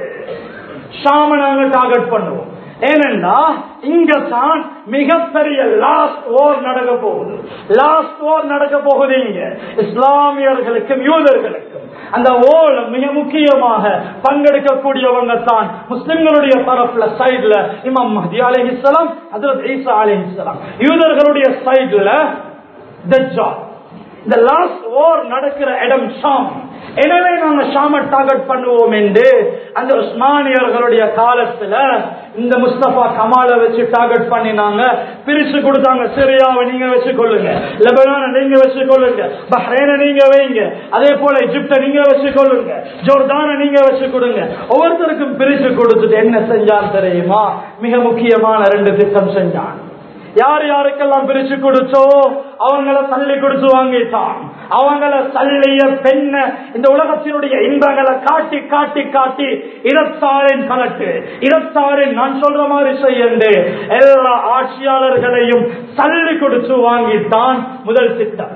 ஷாம நாங்க டார்கெட் பண்ணுவோம் ஏனென்றா இங்க தான் மிகப்பெரிய லாஸ்ட் ஓர் நடக்க போகுது லாஸ்ட் ஓர் நடக்க போகுது இங்க இஸ்லாமியர்களுக்கும் யூதர்களுக்கும் அந்த ஓர் மிக முக்கியமாக பங்கெடுக்கக்கூடியவங்க தான் முஸ்லிம்களுடைய தரப்புல சைடுல இமாம் மஹதி அலிஹிஸ்லாம் ஹசரத் ஈசா அலிஹிஸ்லாம் யூதர்களுடைய சைடுல தஜ்ஜால் இந்த லாஸ்ட் ஓர் நடக்கிற இடம் ஷாம் எனவே நாங்க ஷாம டார்கெட் பண்ணுவோம் என்று அந்த உஸ்மானியர்களுடைய காலத்துல இந்த முஸ்தபா கமாலை வச்சு டார்கெட் பண்ணினாங்க பிரிச்சு கொடுத்தாங்க சிரியாவை நீங்க வச்சு கொள்ளுங்க லெபனான நீங்க வச்சு கொள்ளுங்க பஹ்ரைனை நீங்க வைங்க அதே போல எஜிப்த நீங்க வச்சு கொள்ளுங்க ஜோர்தான நீங்க வச்சு கொடுங்க ஒவ்வொருத்தருக்கும் பிரிச்சு கொடுத்துட்டு என்ன செஞ்சான் தெரியுமா மிக முக்கியமான ரெண்டு திட்டம் செஞ்சான் யார் யாருக்கெல்லாம் பிரிச்சு கொடுத்தோ அவங்கள தள்ளி கொடுத்து வாங்கிட்டான் அவங்கள தள்ளிய பெண்ண இந்த உலகத்தினுடைய இன்பங்களை காட்டி காட்டி காட்டி இடத்தாரின் கலட்டு இடத்தாரின் நான் சொல்ற மாதிரி செய்யண்டு எல்லா ஆட்சியாளர்களையும் தள்ளி கொடுத்து வாங்கிட்டான் முதல் திட்டம்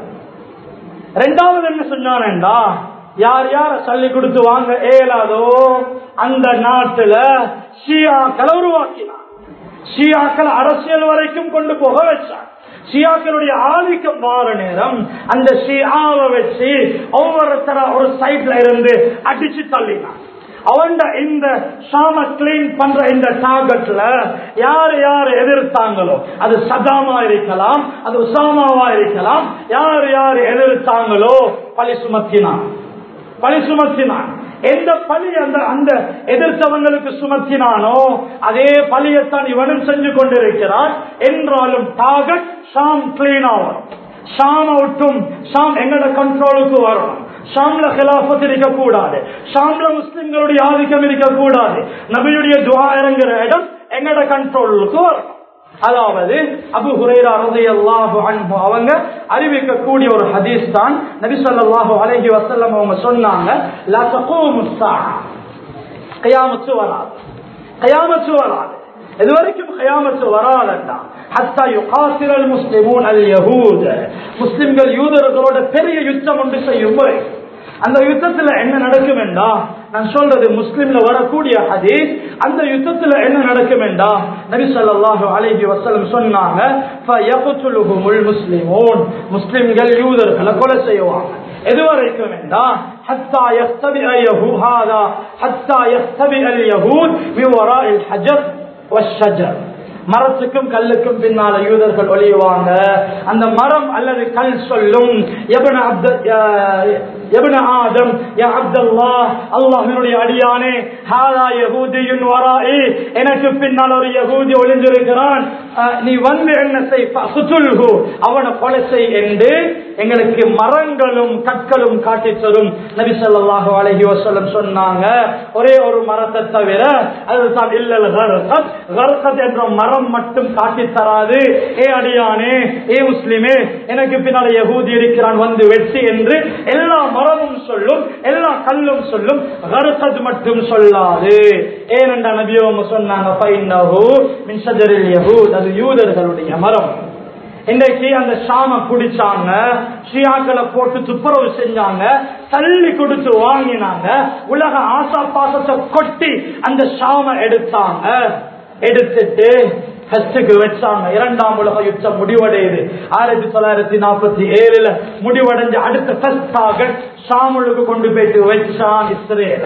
ரெண்டாவது என்ன சொன்னானேண்டா யார் யார தள்ளி கொடுத்து வாங்க இயலாதோ அந்த நாட்டுல ஷியாக்களை உருவாக்கினான் ஷியாக்களை அரசியல் வரைக்கும் கொண்டு போக வச்சான் ஷியாக்களுடைய ஆதிக்கம் வார நேரம் அந்த ஷியாவை வச்சு ஒவ்வொருத்தர ஒரு சைட்ல இருந்து அடிச்சு தள்ளினான் அவன் இந்த ஷாம கிளீன் பண்ற இந்த டார்கெட்ல யார் யார் எதிர்த்தாங்களோ அது சதாமா இருக்கலாம் அது உசாமாவா இருக்கலாம் யார் யார் எதிர்த்தாங்களோ பழி சுமத்தினான் பழி சுமத்தினான் எந்த பழி அந்த அந்த எதிர்த்தவங்களுக்கு சுமத்தினானோ அதே பழியத்தான் இவனும் செஞ்சு கொண்டிருக்கிறான் என்றாலும் டார்கெட் ஷாம் கிளீன் ஆகணும் ஷாம விட்டும் ஷாம் எங்கட கண்ட்ரோலுக்கு வரணும் ஷாம்ல கிலாபத் இருக்கக்கூடாது ஷாம்ல முஸ்லிம்களுடைய ஆதிக்கம் இருக்கக்கூடாது நபியுடைய துவா இறங்குற இடம் எங்கட கண்ட்ரோலுக்கு வரணும் அதாவது அபு ஹுரைரா ரலியல்லாஹு அன்ஹு அவங்க அறிவிக்கக்கூடிய ஒரு ஹதீஸ் தான் நபி ஸல்லல்லாஹு அலைஹி வஸல்லம் அவங்க சொன்னாங்க லா தகூமு ஸாஅ கியாமத்து வராது கியாமத்து வராது இது வரைக்கும் கியாமத்து வராதண்டா ஹத்தா யுகாசிரல் முஸ்லிமூன் அல் யஹூத் முஸ்லிம்கள் யூதர்களோட பெரிய யுத்தம் ஒன்று செய்யும் முறை அந்த யுத்தத்துல என்ன நடக்கும் என்றா நான் சொல்றது முஸ்லிம்ல வரக்கூடிய ஹதீஸ் அந்த யுத்தத்துல என்ன நடக்கும் என்றா நபி ஸல்லல்லாஹு அலைஹி வஸல்லம் சொன்னாங்க ஃபயக்துலுஹுமுல் முஸ்லிமூன் முஸ்லிம்கள் யூதர்களை கொலை செய்வாங்க எது வரைக்கும் என்றா حتى يختبئ يهود هذا حتى يختبئ اليهود من وراء الحجر والشجر மரத்துக்கும் கல்லுக்கும் பின்னால யூதர்கள் ஒளியுவாங்க அந்த மரம் அல்லது கல் சொல்லும் எபன அப்த எபன ஆதம் யா அப்தல்லா அல்லாஹினுடைய அடியானே ஹாதா யஹூதியுன் வராஇ எனக்கு பின்னால் ஒரு யஹூதி ஒளிந்திருக்கிறான் அஹ், நீ வந்து என்ன செய் ஃபசுதுல்ஹு அவனை கொலை செய் என்று எங்களுக்கு மரங்களும் கற்களும் காட்டி தரும் நபி ஸல்லல்லாஹு அலைஹி வஸல்லம் சொன்னாங்க ஒரே ஒரு மரத்தை தவிர அதுதான் இல்லல் கர்கத் கர்கத் என்ற மரம் மட்டும் காட்டி தராது ஏ அடியானே ஏ முஸ்லிமே எனக்கு பின்னால யகூதி இருக்கிறான் வந்து வெட்டி என்று எல்லா மரமும் சொல்லும் எல்லா கல்லும் சொல்லும் கர்கத் மட்டும் சொல்லாது ஏனென்றா நபியோங்க சொன்னாங்க ஃபைன்னஹு மின் ஷஜரில் யஹூத் அது யூதர்களுடைய மரம் இன்றைக்கு அந்த ஷாம குடிச்சாங்க ஷியாக்களை போட்டு துப்புரவு செஞ்சாங்க தள்ளி கொடுத்து வாங்கினாங்க உலக ஆசா பாசத்தை கொட்டி அந்த ஷாம எடுத்தாங்க எடுத்துட்டு ஃபர்ஸ்டுக்கு வச்சாங்க இரண்டாம் உலக யுத்தம் முடிவடையுது ஆயிரத்தி தொள்ளாயிரத்தி நாற்பத்தி ஏழுல முடிவடைஞ்சு அடுத்த ஃபர்ஸ்ட் டார்கெட் ஷாமுலுக்கு கொண்டு போயிட்டு வச்சான் இஸ்ரேல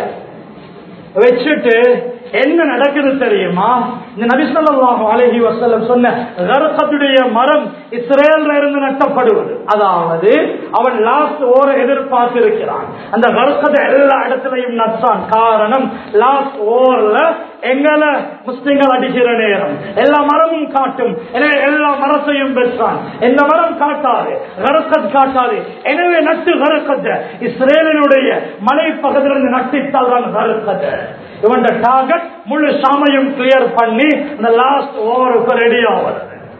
வச்சுட்டு என்ன நடக்குது தெரியுமா இந்த நபிசல்லாஹு அலைஹி வஸல்லம் சொன்ன கர்கத்துடைய மரம் இஸ்ரேல்ல இருந்து நட்டப்படுவது அதாவது அவன் லாஸ்ட் ஓர எதிர்பார்த்து இருக்கிறான் அந்த கர்கத்தை எல்லா இடத்துலையும் நட்டான் காரணம் லாஸ்ட் ஓவர்ல எங்களை முஸ்லிம்கள் அடிக்கிற நேரம் எல்லா மரமும் காட்டும் எனவே எல்லா மரத்தையும் பெற்றான் எந்த மரம் காட்டாது கரக்கத் காட்டாது எனவே நட்டு கரக்கத்தை இஸ்ரேலினுடைய மலை பகுதியிலிருந்து நட்டித்தால் தான் கரக்கத்தை இவன் டார்கெட் முழு சாமையும் கிளியர் பண்ணி இந்த லாஸ்ட் ஓவருக்கு ரெடி ஆவது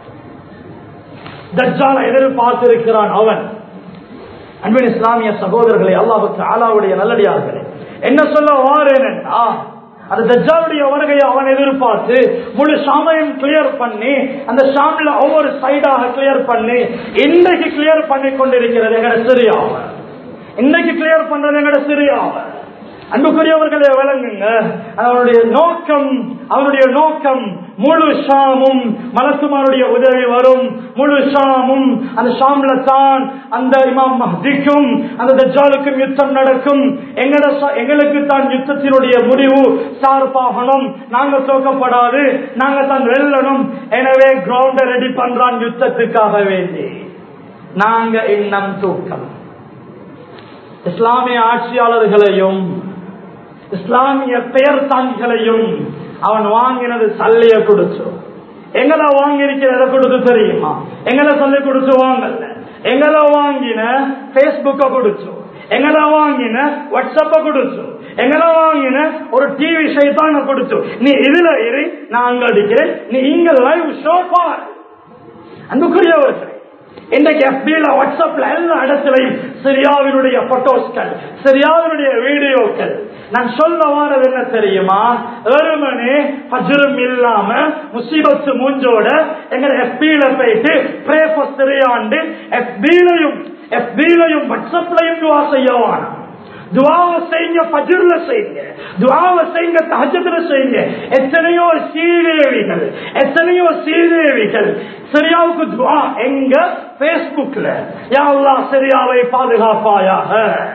தஜ்ஜால எதிர்பார்த்திருக்கிறான் அவன் அன்பின் இஸ்லாமிய சகோதரர்களை அல்லாஹுக்கு ஆலாவுடைய நல்லடியார்களே என்ன சொல்ல வாரேனா அந்த தஜ்ஜாலுடைய வருகையை அவன் எதிர்பார்த்து முழு ஷாமையும் கிளியர் பண்ணி அந்த ஷாம்ல ஒவ்வொரு சைடாக கிளியர் பண்ணி இன்றைக்கு கிளியர் பண்ணி கொண்டிருக்கிறது எங்கட சிறியாவன் இன்னைக்கு கிளியர் பண்றது எங்கட சிறியாவன் அன்புக்குரியவர்களே விளங்குங்க அவனுடைய நோக்கம் அவனுடைய நோக்கம் முழு ஷாமும் மலக்குமாருடைய உதவி வரும் முழு ஷாமும் அந்த ஷாம்ல தான் அந்த இமாம் மஹ்திக்கும் அந்த தஜ்ஜாலுக்கும் யுத்தம் நடக்கும் எங்கட ச- எங்களுக்கு தான் யுத்தத்தினுடைய முடிவு சார்பாகணும் நாங்க தோக்கப்படாது நாங்க தான் வெல்லணும் எனவே கிரவுண்ட ரெடி பண்றான் யுத்தத்துக்காக வேண்டி நாங்க இன்னம் தூக்கம் இஸ்லாமிய ஆட்சியாளர்களையும் இஸ்லாமிய பெயர் தாங்கிகளையும் அவன் வாங்கினது சல்லைய கொடுத்து எங்களை வாங்கி இருக்கிறத கொடுத்து தெரியுமா எங்களை சொல்லி கொடுத்து வாங்கல எங்களை வாங்கின பேஸ்புக்க கொடுத்து எங்களை வாங்கின வாட்ஸ்அப்ப கொடுத்து எங்களை வாங்கின ஒரு டிவி சைத்தான கொடுத்து நீ இதுல இரு நான் அங்க அடிக்கிறேன் நீ இங்க லைவ் ஷோ பார் அன்புக்குரியவர்கள் இன்றைக்கு எஃபில வாட்ஸ்அப்ல எல்லா இடத்திலையும் சிரியாவினுடைய போட்டோஸ்கள் சிரியாவினுடைய வீடியோக்கள் நான் சொல்ல வாரது என்ன தெரியுமா வெறுமனே பஜ்ரும் இல்லாம முசீபத்து மூஞ்சோட எங்க எஃபில போயிட்டு பிரே ஃபார் சிரியாண்டு எஃபிலையும் எஃபிலையும் வாட்ஸ்அப்லையும் துவா செய்யவானா துவாவை செய்யுங்க பஜர்ல செய்யுங்க துவாவை செய்யுங்க தஹஜத்துல செய்யுங்க எத்தனையோ சீதேவிகள் எத்தனையோ சீதேவிகள் சரியாவுக்கு துவா எங்க பேஸ்புக்ல யாவெல்லாம் சரியாவை பாதுகாப்பாயாக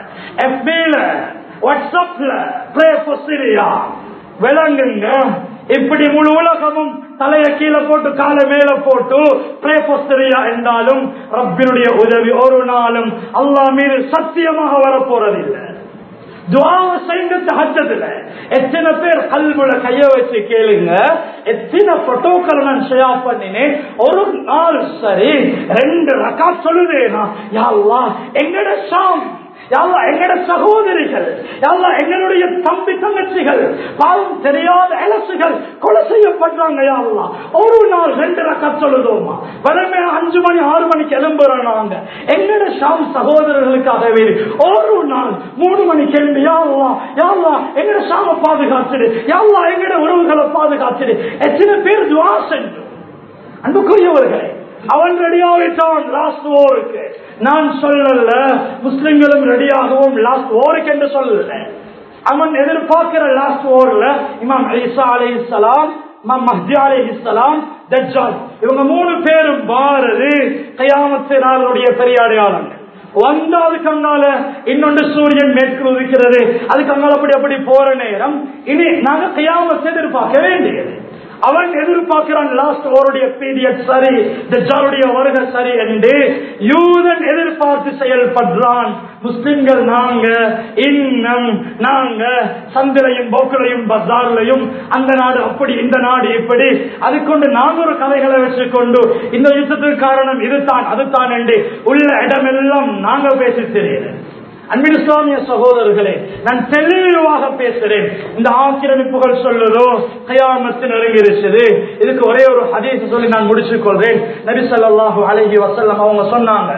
எஃபில வாட்ஸ்அப்ல ப்ரே ஃபார் சிரியா விளங்குங்க இப்படி முழு உலகமும் தலைய கீழே போட்டு காலை மேல போட்டு பிரேபஸ்திரியா என்றாலும் ரப்பினுடைய உதவி ஒரு நாளும் அல்லா மீது சத்தியமாக வரப்போறதில்லை துவாவை செய்து தகச்சதுல எத்தனை பேர் கல்வில கைய வச்சு கேளுங்க எத்தனை போட்டோக்கள் நான் ஷேர் பண்ணினேன் ஒரு நாள் சரி ரெண்டு ரக்கா சொல்லுவேனா யாழ்லா எங்கட ஷாம் யாழ்லா எங்கட சகோதரிகள் யாழ்லா எங்களுடைய தம்பி தங்கச்சிகள் பாவம் தெரியாத இலசுகள் கொலை செய்யப்படுறாங்க யாழ்லா ஒரு நாள் ரெண்டு ரக்கா சொல்லுதோமா வளமே அஞ்சு மணி ஆறு மணிக்கு எழும்புறோம் நாங்க எங்கட ஷாம் சகோதரர்களுக்காக வேறு ஒரு நாள் மூணு மணிக்கு எழும்பி யாழ்லா யாழ்லா எங்கட ஷாம பாதுகாத்துடு யாழ்லா எங்கட உறவுகளை பாதுகாத்துடு எத்தனை பேர் துவா செஞ்சோம் அன்புக்குரியவர்களே அவன் ரெடியாவிட்டான் லாஸ்ட் ஓருக்கு நான் சொல்லல முஸ்லிம்களும் ரெடியாகவும் லாஸ்ட் ஓருக்கு என்று சொல்லல அவன் எதிர்பார்க்கிற லாஸ்ட் ஓர்ல இமாம் ஐசா அலி இஸ்லாம் இமாம் மஹ்தி அலி இஸ்லாம் தஜ்ஜால் இவங்க மூணு பேரும் பாரது கையாமத்து நாளுடைய பெரிய அடையாளங்கள் வந்த அதுக்கு அங்கால இன்னொன்று சூரியன் மேற்கு உதிக்கிறது அதுக்கு அங்கால அப்படி அப்படி போற நேரம் இனி நாங்க கையாமத்தை எதிர்பார்க்க வேண்டியது அவன் எதிர்பார்க்கிறான் லாஸ்ட் ஓருடைய பீரியட் சரி தஜ்ஜாலுடைய வருகை சரி என்று யூதன் எதிர்பார்த்து செயல்படுறான் முஸ்லிம்கள் நாங்க இன்னும் நாங்க சந்திலையும் போக்களையும் பஜார்லையும் அந்த நாடு அப்படி இந்த நாடு இப்படி அது கொண்டு நாங்க ஒரு கதைகளை வச்சுக்கொண்டு இந்த யுத்தத்துக்கு காரணம் இதுதான் அதுதான் என்று உள்ள இடமெல்லாம் நாங்க பேசி தெரியுது அன்பின் இஸ்லாமிய சகோதரர்களே நான் தெளிவாக பேசுறேன் இந்த ஆக்கிரமிப்புகள் சொல்லுதோ கயாமத்து நெருங்கிருச்சது இதுக்கு ஒரே ஒரு ஹதீஸ் சொல்லி நான் முடிச்சுக் கொள்றேன் நபி ஸல்லல்லாஹு அலைஹி வஸல்லம் அவங்க சொன்னாங்க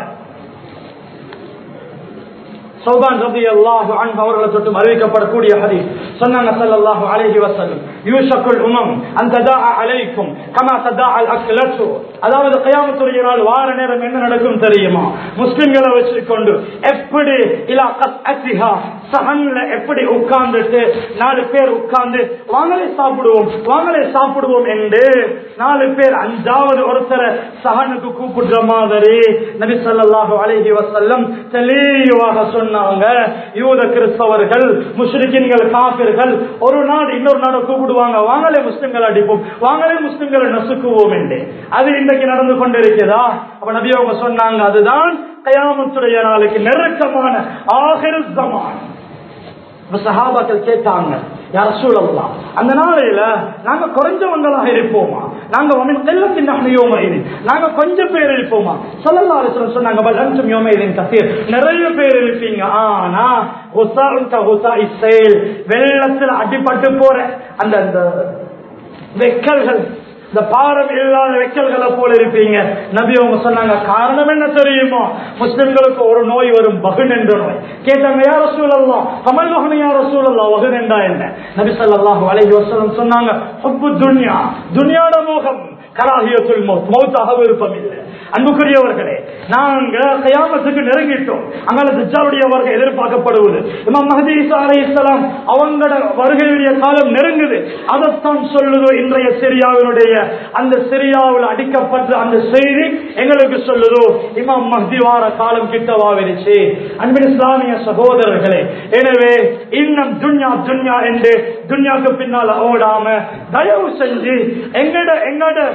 சௌபான் ரபி அல்லாஹு அன்ஹு அவர்களை தொட்டும் அறிவிக்கப்படக்கூடிய ஹதீஸ் சொன்னாங்க ஸல்லல்லாஹு அலைஹி வஸல்லம் யூஷக்குல் உமம் அன் ததாஅ அலைக்கும் கமா ததாஅ அல் அக்லத்து அதாவது கியாமத்துடைய நாள் வார நேரம் என்ன நடக்கும் தெரியுமா முஸ்லிம்களை வச்சுக்கொண்டு எப்படி இலா கஸ்அத்திஹா சஹன்ல எப்படி உட்கார்ந்துட்டு நாலு பேர் உட்கார்ந்து வாங்களே சாப்பிடுவோம் வாங்களே சாப்பிடுவோம் என்று நாலு பேர் அஞ்சாவது ஒருத்தரை சஹனுக்கு கூப்பிடுற மாதிரி நபி ஸல்லல்லாஹு அலைஹி வஸல்லம் தெளிவாக சொன்னாங்க யூத கிறிஸ்தவர்கள் முஸ்லிம்கள் காபிர்கள் ஒரு நாடு இன்னொரு நாடு கூப்பிடுவாங்க வாங்களே முஸ்லிம்கள் அடிப்போம் வாங்களே முஸ்லிம்களை நசுக்குவோம் என்று அது இன்றைக்கு நடந்து கொண்டிருக்கிறதா அப்ப நபி அவங்க சொன்னாங்க அதுதான் கயாமத்துடைய நாளுக்கு நெருக்கமான ஆகிரு ஜமான் சஹாபாக்கள் கேட்டாங்க யார சூழலாம் அந்த நாளையில நாங்க குறைஞ்சவங்களாக இருப்போமா நாங்க செல்லத்தின் நகையோமா இது நாங்க கொஞ்சம் பேர் இருப்போமா சொல்லலாம் சொன்னாங்க பலன்சும் யோமையிலின் கசீர் நிறைய பேர் இருப்பீங்க ஆனா வெள்ளத்தில் அடிபட்டு போற அந்த அந்த வெக்கல்கள் இந்த பாரம் இல்லாத வெக்கல்களை போல இருப்பீங்க நபி அவங்க சொன்னாங்க காரணம் என்ன தெரியுமா முஸ்லிம்களுக்கு ஒரு நோய் வரும் பகுன் என்ற நோய் கேட்டாங்க யார சூழல்லாம் கமல் மகன் யார சூழல்லாம் வகுன் என்றா என்ன நபி சொல்லாஹு அலைஹி வசலம் சொன்னாங்க ஹுப்பு துன்யா துன்யாட மோகம் கராகியத்துல் மௌத் மௌத்தாக விருப்பம் இல்லை அன்புக்குரியவர்களே நாங்க கயாமத்துக்கு நெருங்கிட்டோம் அங்கால தஜ்ஜாலுடைய வருகை எதிர்பார்க்கப்படுவது இமாம் மஹதி ஈசா அலைஹிஸ்ஸலாம் அவங்களோட வருகையுடைய காலம் நெருங்குது அதைத்தான் சொல்லுது இன்றைய சிரியாவினுடைய அந்த சிரியாவில் அடிக்கப்பட்ட அந்த செய்தி எங்களுக்கு சொல்லுதோ இமாம் மஹதி வார காலம் கிட்டவாவிருச்சு அன்பின் இஸ்லாமிய சகோதரர்களே எனவே இன்னும் துன்யா துன்யா என்று துன்யாக்கு பின்னால ஓடாம தயவு செஞ்சு எங்கட எங்கட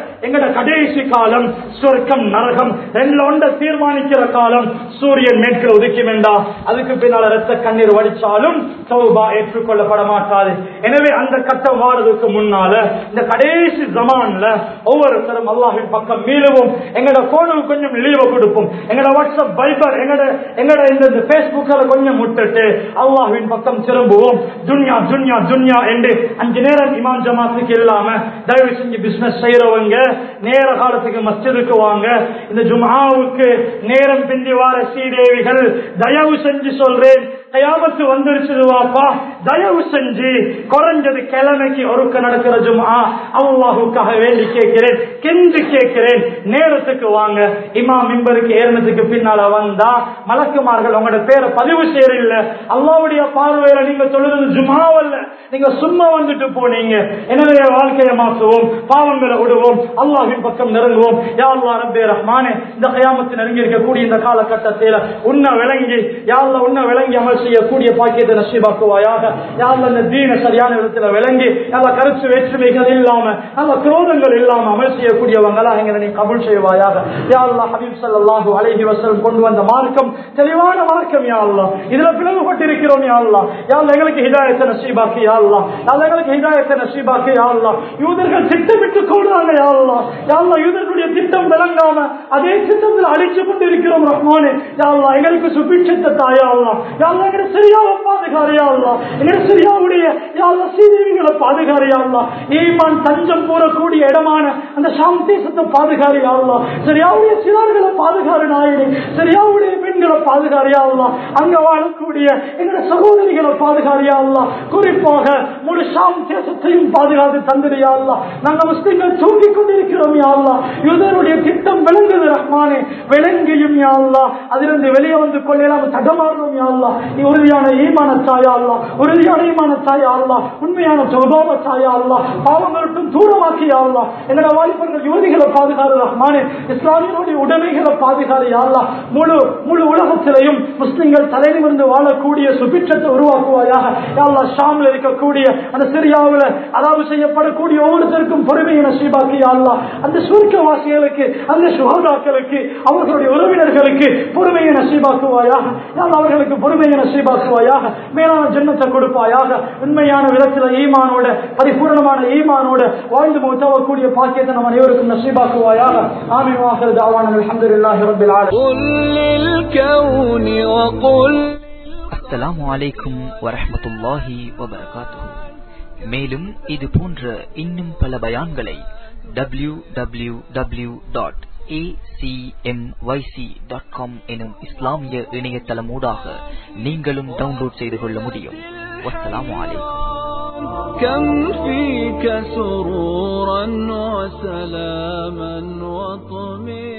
எங்கட கடைசி காலம் சொர்க்கம் நரகம் ரெண்டுல ஒன்றை தீர்மானிக்கிற காலம் சூரியன் மேற்கில் உதிக்கும் என்றா அதுக்கு பின்னால ரத்த கண்ணீர் வடிச்சாலும் தௌபா ஏற்றுக்கொள்ளப்பட மாட்டாது எனவே அந்த கட்டம் வாரதுக்கு முன்னால இந்த கடைசி ஜமான்ல ஒவ்வொருத்தரும் அல்லாஹின் பக்கம் மீளுவோம் எங்கட போனுக்கு கொஞ்சம் லீவை கொடுப்போம் எங்கட வாட்ஸ்அப் பைபர் எங்கட எங்கட இந்த பேஸ்புக்ல கொஞ்சம் விட்டுட்டு அல்லாஹின் பக்கம் திரும்புவோம் துன்யா துன்யா துன்யா என்று அஞ்சு நேரம் இமாம் ஜமாத்துக்கு இல்லாம தயவு செஞ்சு பிசினஸ் செய்யறவங்க நேர காலத்துக்கு மஸ்ஜிதுக்கு வாங்க இந்த ஜும்ஆவுக்கு நேரம் பிந்தி வார ஸ்ரீதேவிகள் தயவு செஞ்சு சொல்றேன் கயாமத்து வந்துருச்சு வாப்பா தயவு செஞ்சு குறைஞ்சது கிழமைக்கு ஒருக்க நடக்கிற ஜும்ஆ அல்லாஹுக்காக வேண்டி கேட்கிறேன் கெஞ்சு கேட்கிறேன் நேரத்துக்கு வாங்க இமா மிம்பருக்கு ஏறினதுக்கு பின்னால வந்தா மலக்குமார்கள் உங்களோட பேரை பதிவு செய்யறில்ல அல்லாவுடைய பார்வையில நீங்க சொல்லுறது ஜுமாவல்ல நீங்க சும்மா வந்துட்டு போனீங்க எனவே வாழ்க்கையை மாற்றுவோம் பாவங்களை விடுவோம் அல்லாஹின் பக்கம் நெருங்குவோம் யா அல்லா ரப்பே ரஹ்மானே இந்த கயாமத்து நெருங்கி இருக்கக்கூடிய இந்த காலகட்டத்தில் உன்னை விளங்கி யாழ்ல உன்னை விளங்கி அமல் செய்யக்கூடிய பாக்கியத்தை நசீபாக்குவாயாக யாழ்ல இந்த தீன சரியான விதத்துல விளங்கி நல்ல கருத்து வேற்றுமைகள் இல்லாம நல்ல குரோதங்கள் இல்லாம அமல் செய்யக்கூடியவங்களா எங்களை நீ கபுல் செய்வாயாக யா அல்லா ஹபீப் ஸல்லல்லாஹு அலைஹி வஸல்லம் கொண்டு வந்த மார்க்கம் தெளிவான மார்க்கம் யா அல்லா இதுல பிளவுபட்டிருக்கிறோம் யா அல்லா யா அல்லா எங்களுக்கு ஹிதாயத்தை நசீபாக்கி யா அல்லா யா அல்லா எங்களுக்கு ஹிதாயத்தை நசீபாக்கி யா அல்லா யூதர்கள் திட்டமிட்டு கூடாங்க யா அல்லா யா அல்லா யூதர்களுடைய திட்டம் விளங்காம அதே திட்டத்தில் அழிச்சு கொண்டிருக்கிறோம் ரஹ்மானே யா அல்லா எங்களுக்கு சுபிட்சத்தை தாயா அல்லா யா அல்லா எங்களுக்கு சரியாக பாதுகாரியா அல்லா எங்களுக்கு சரியாவுடைய யா அல்லா சீதேவிகளை பாதுகாரியா அல்லா ஈமான் தஞ்சம் போறக்கூடிய இடமான அந்த ஷாம் தேசத்தை பாதுகாரியா அல்லா சரியாவுடைய சிறார்களை பாதுகாரு நாயனே சரியாவுடைய பெண்களை பாதுகாரியா அல்லா அங்க வாழக்கூடிய எங்களுடைய சகோதரிகளை பாதுகாரியா அல்லா குறிப்பாக முழு ஷாம் தேசத்தையும் பாதுகாத்து தந்திரியா அல்லா நாங்க முஸ்லிம்கள் தூக்கிக் கொண்டிருக்கிறோம் யா அல்லா யூதருடைய திட்டம் விளங்குது ரஹ்மானே விளங்கியும் யா அல்லா அதிலிருந்து வெளியே வந்து கொள்ளலாம் தடமாறணும் யா அல்லா நீ உறுதியான ஈமான தாயா அல்லா உறுதியான ஈமான தாயா அல்லா உண்மையான ஜோபாவ தாயா அல்லா பாவங்களுக்கும் தூரமாக்கி யா அல்லா என்னோட வாலிபர்கள் யுவதிகளை பாதுகாரு ரஹ்மானே இஸ்லாமியனுடைய உடைமைகளை பாதுகாரு யா அல்லா முழு முழு உலகத்திலையும் முஸ்லிம்கள் தலைநிமிர்ந்து வாழக்கூடிய சுபிட்சத்தை உருவாக்குவாயாக யா அல்லா ஷாம்ல இருக்கக்கூடிய அந்த சிரியாவில் அதாவது செய்யப்படக்கூடிய ஒவ்வொருத்தருக்கும் பொறுமையை நசீபாக்கி யா அல்லா அந்த சுருக்கவாசிகளுக்கு அந்த சுகாதாக்களுக்கு அவர்களுடைய உறவினர்களுக்கு பொறுமையை நசீபாக்குவாயாக யா அல்லா அவர்களுக்கு பொறுமையை நசீபாக்குவாயாக மேலான ஜென்மத்தை கொடுப்பாயாக உண்மையான விதத்தில் ஈமானோட பரிபூர்ணமான ஈமானோட வாழ்ந்து மூத்தவக்கூடிய பாக்கியத்தை நம்ம அனைவருக்கும் நசீபாக்குவாயாக ஆமி வாசல் தாவான அல்ஹம்துலில்லாஹி ரப்பில் ஆலமீன் قل للكون وقل அஸ்ஸலாமு அலைக்கும் வரஹ்மத்துல்லாஹி வபரகாத்துஹு மேலும் இது போன்ற இன்னும் பல பயான்களை W W W dot dot com எனும் இஸ்லாமிய இணையதளமூடாக நீங்களும் டவுன்லோட் செய்து கொள்ள முடியும் வஸ்ஸலாமு அலைக்கும் كم فيك سرورا وسلاما وطمئنا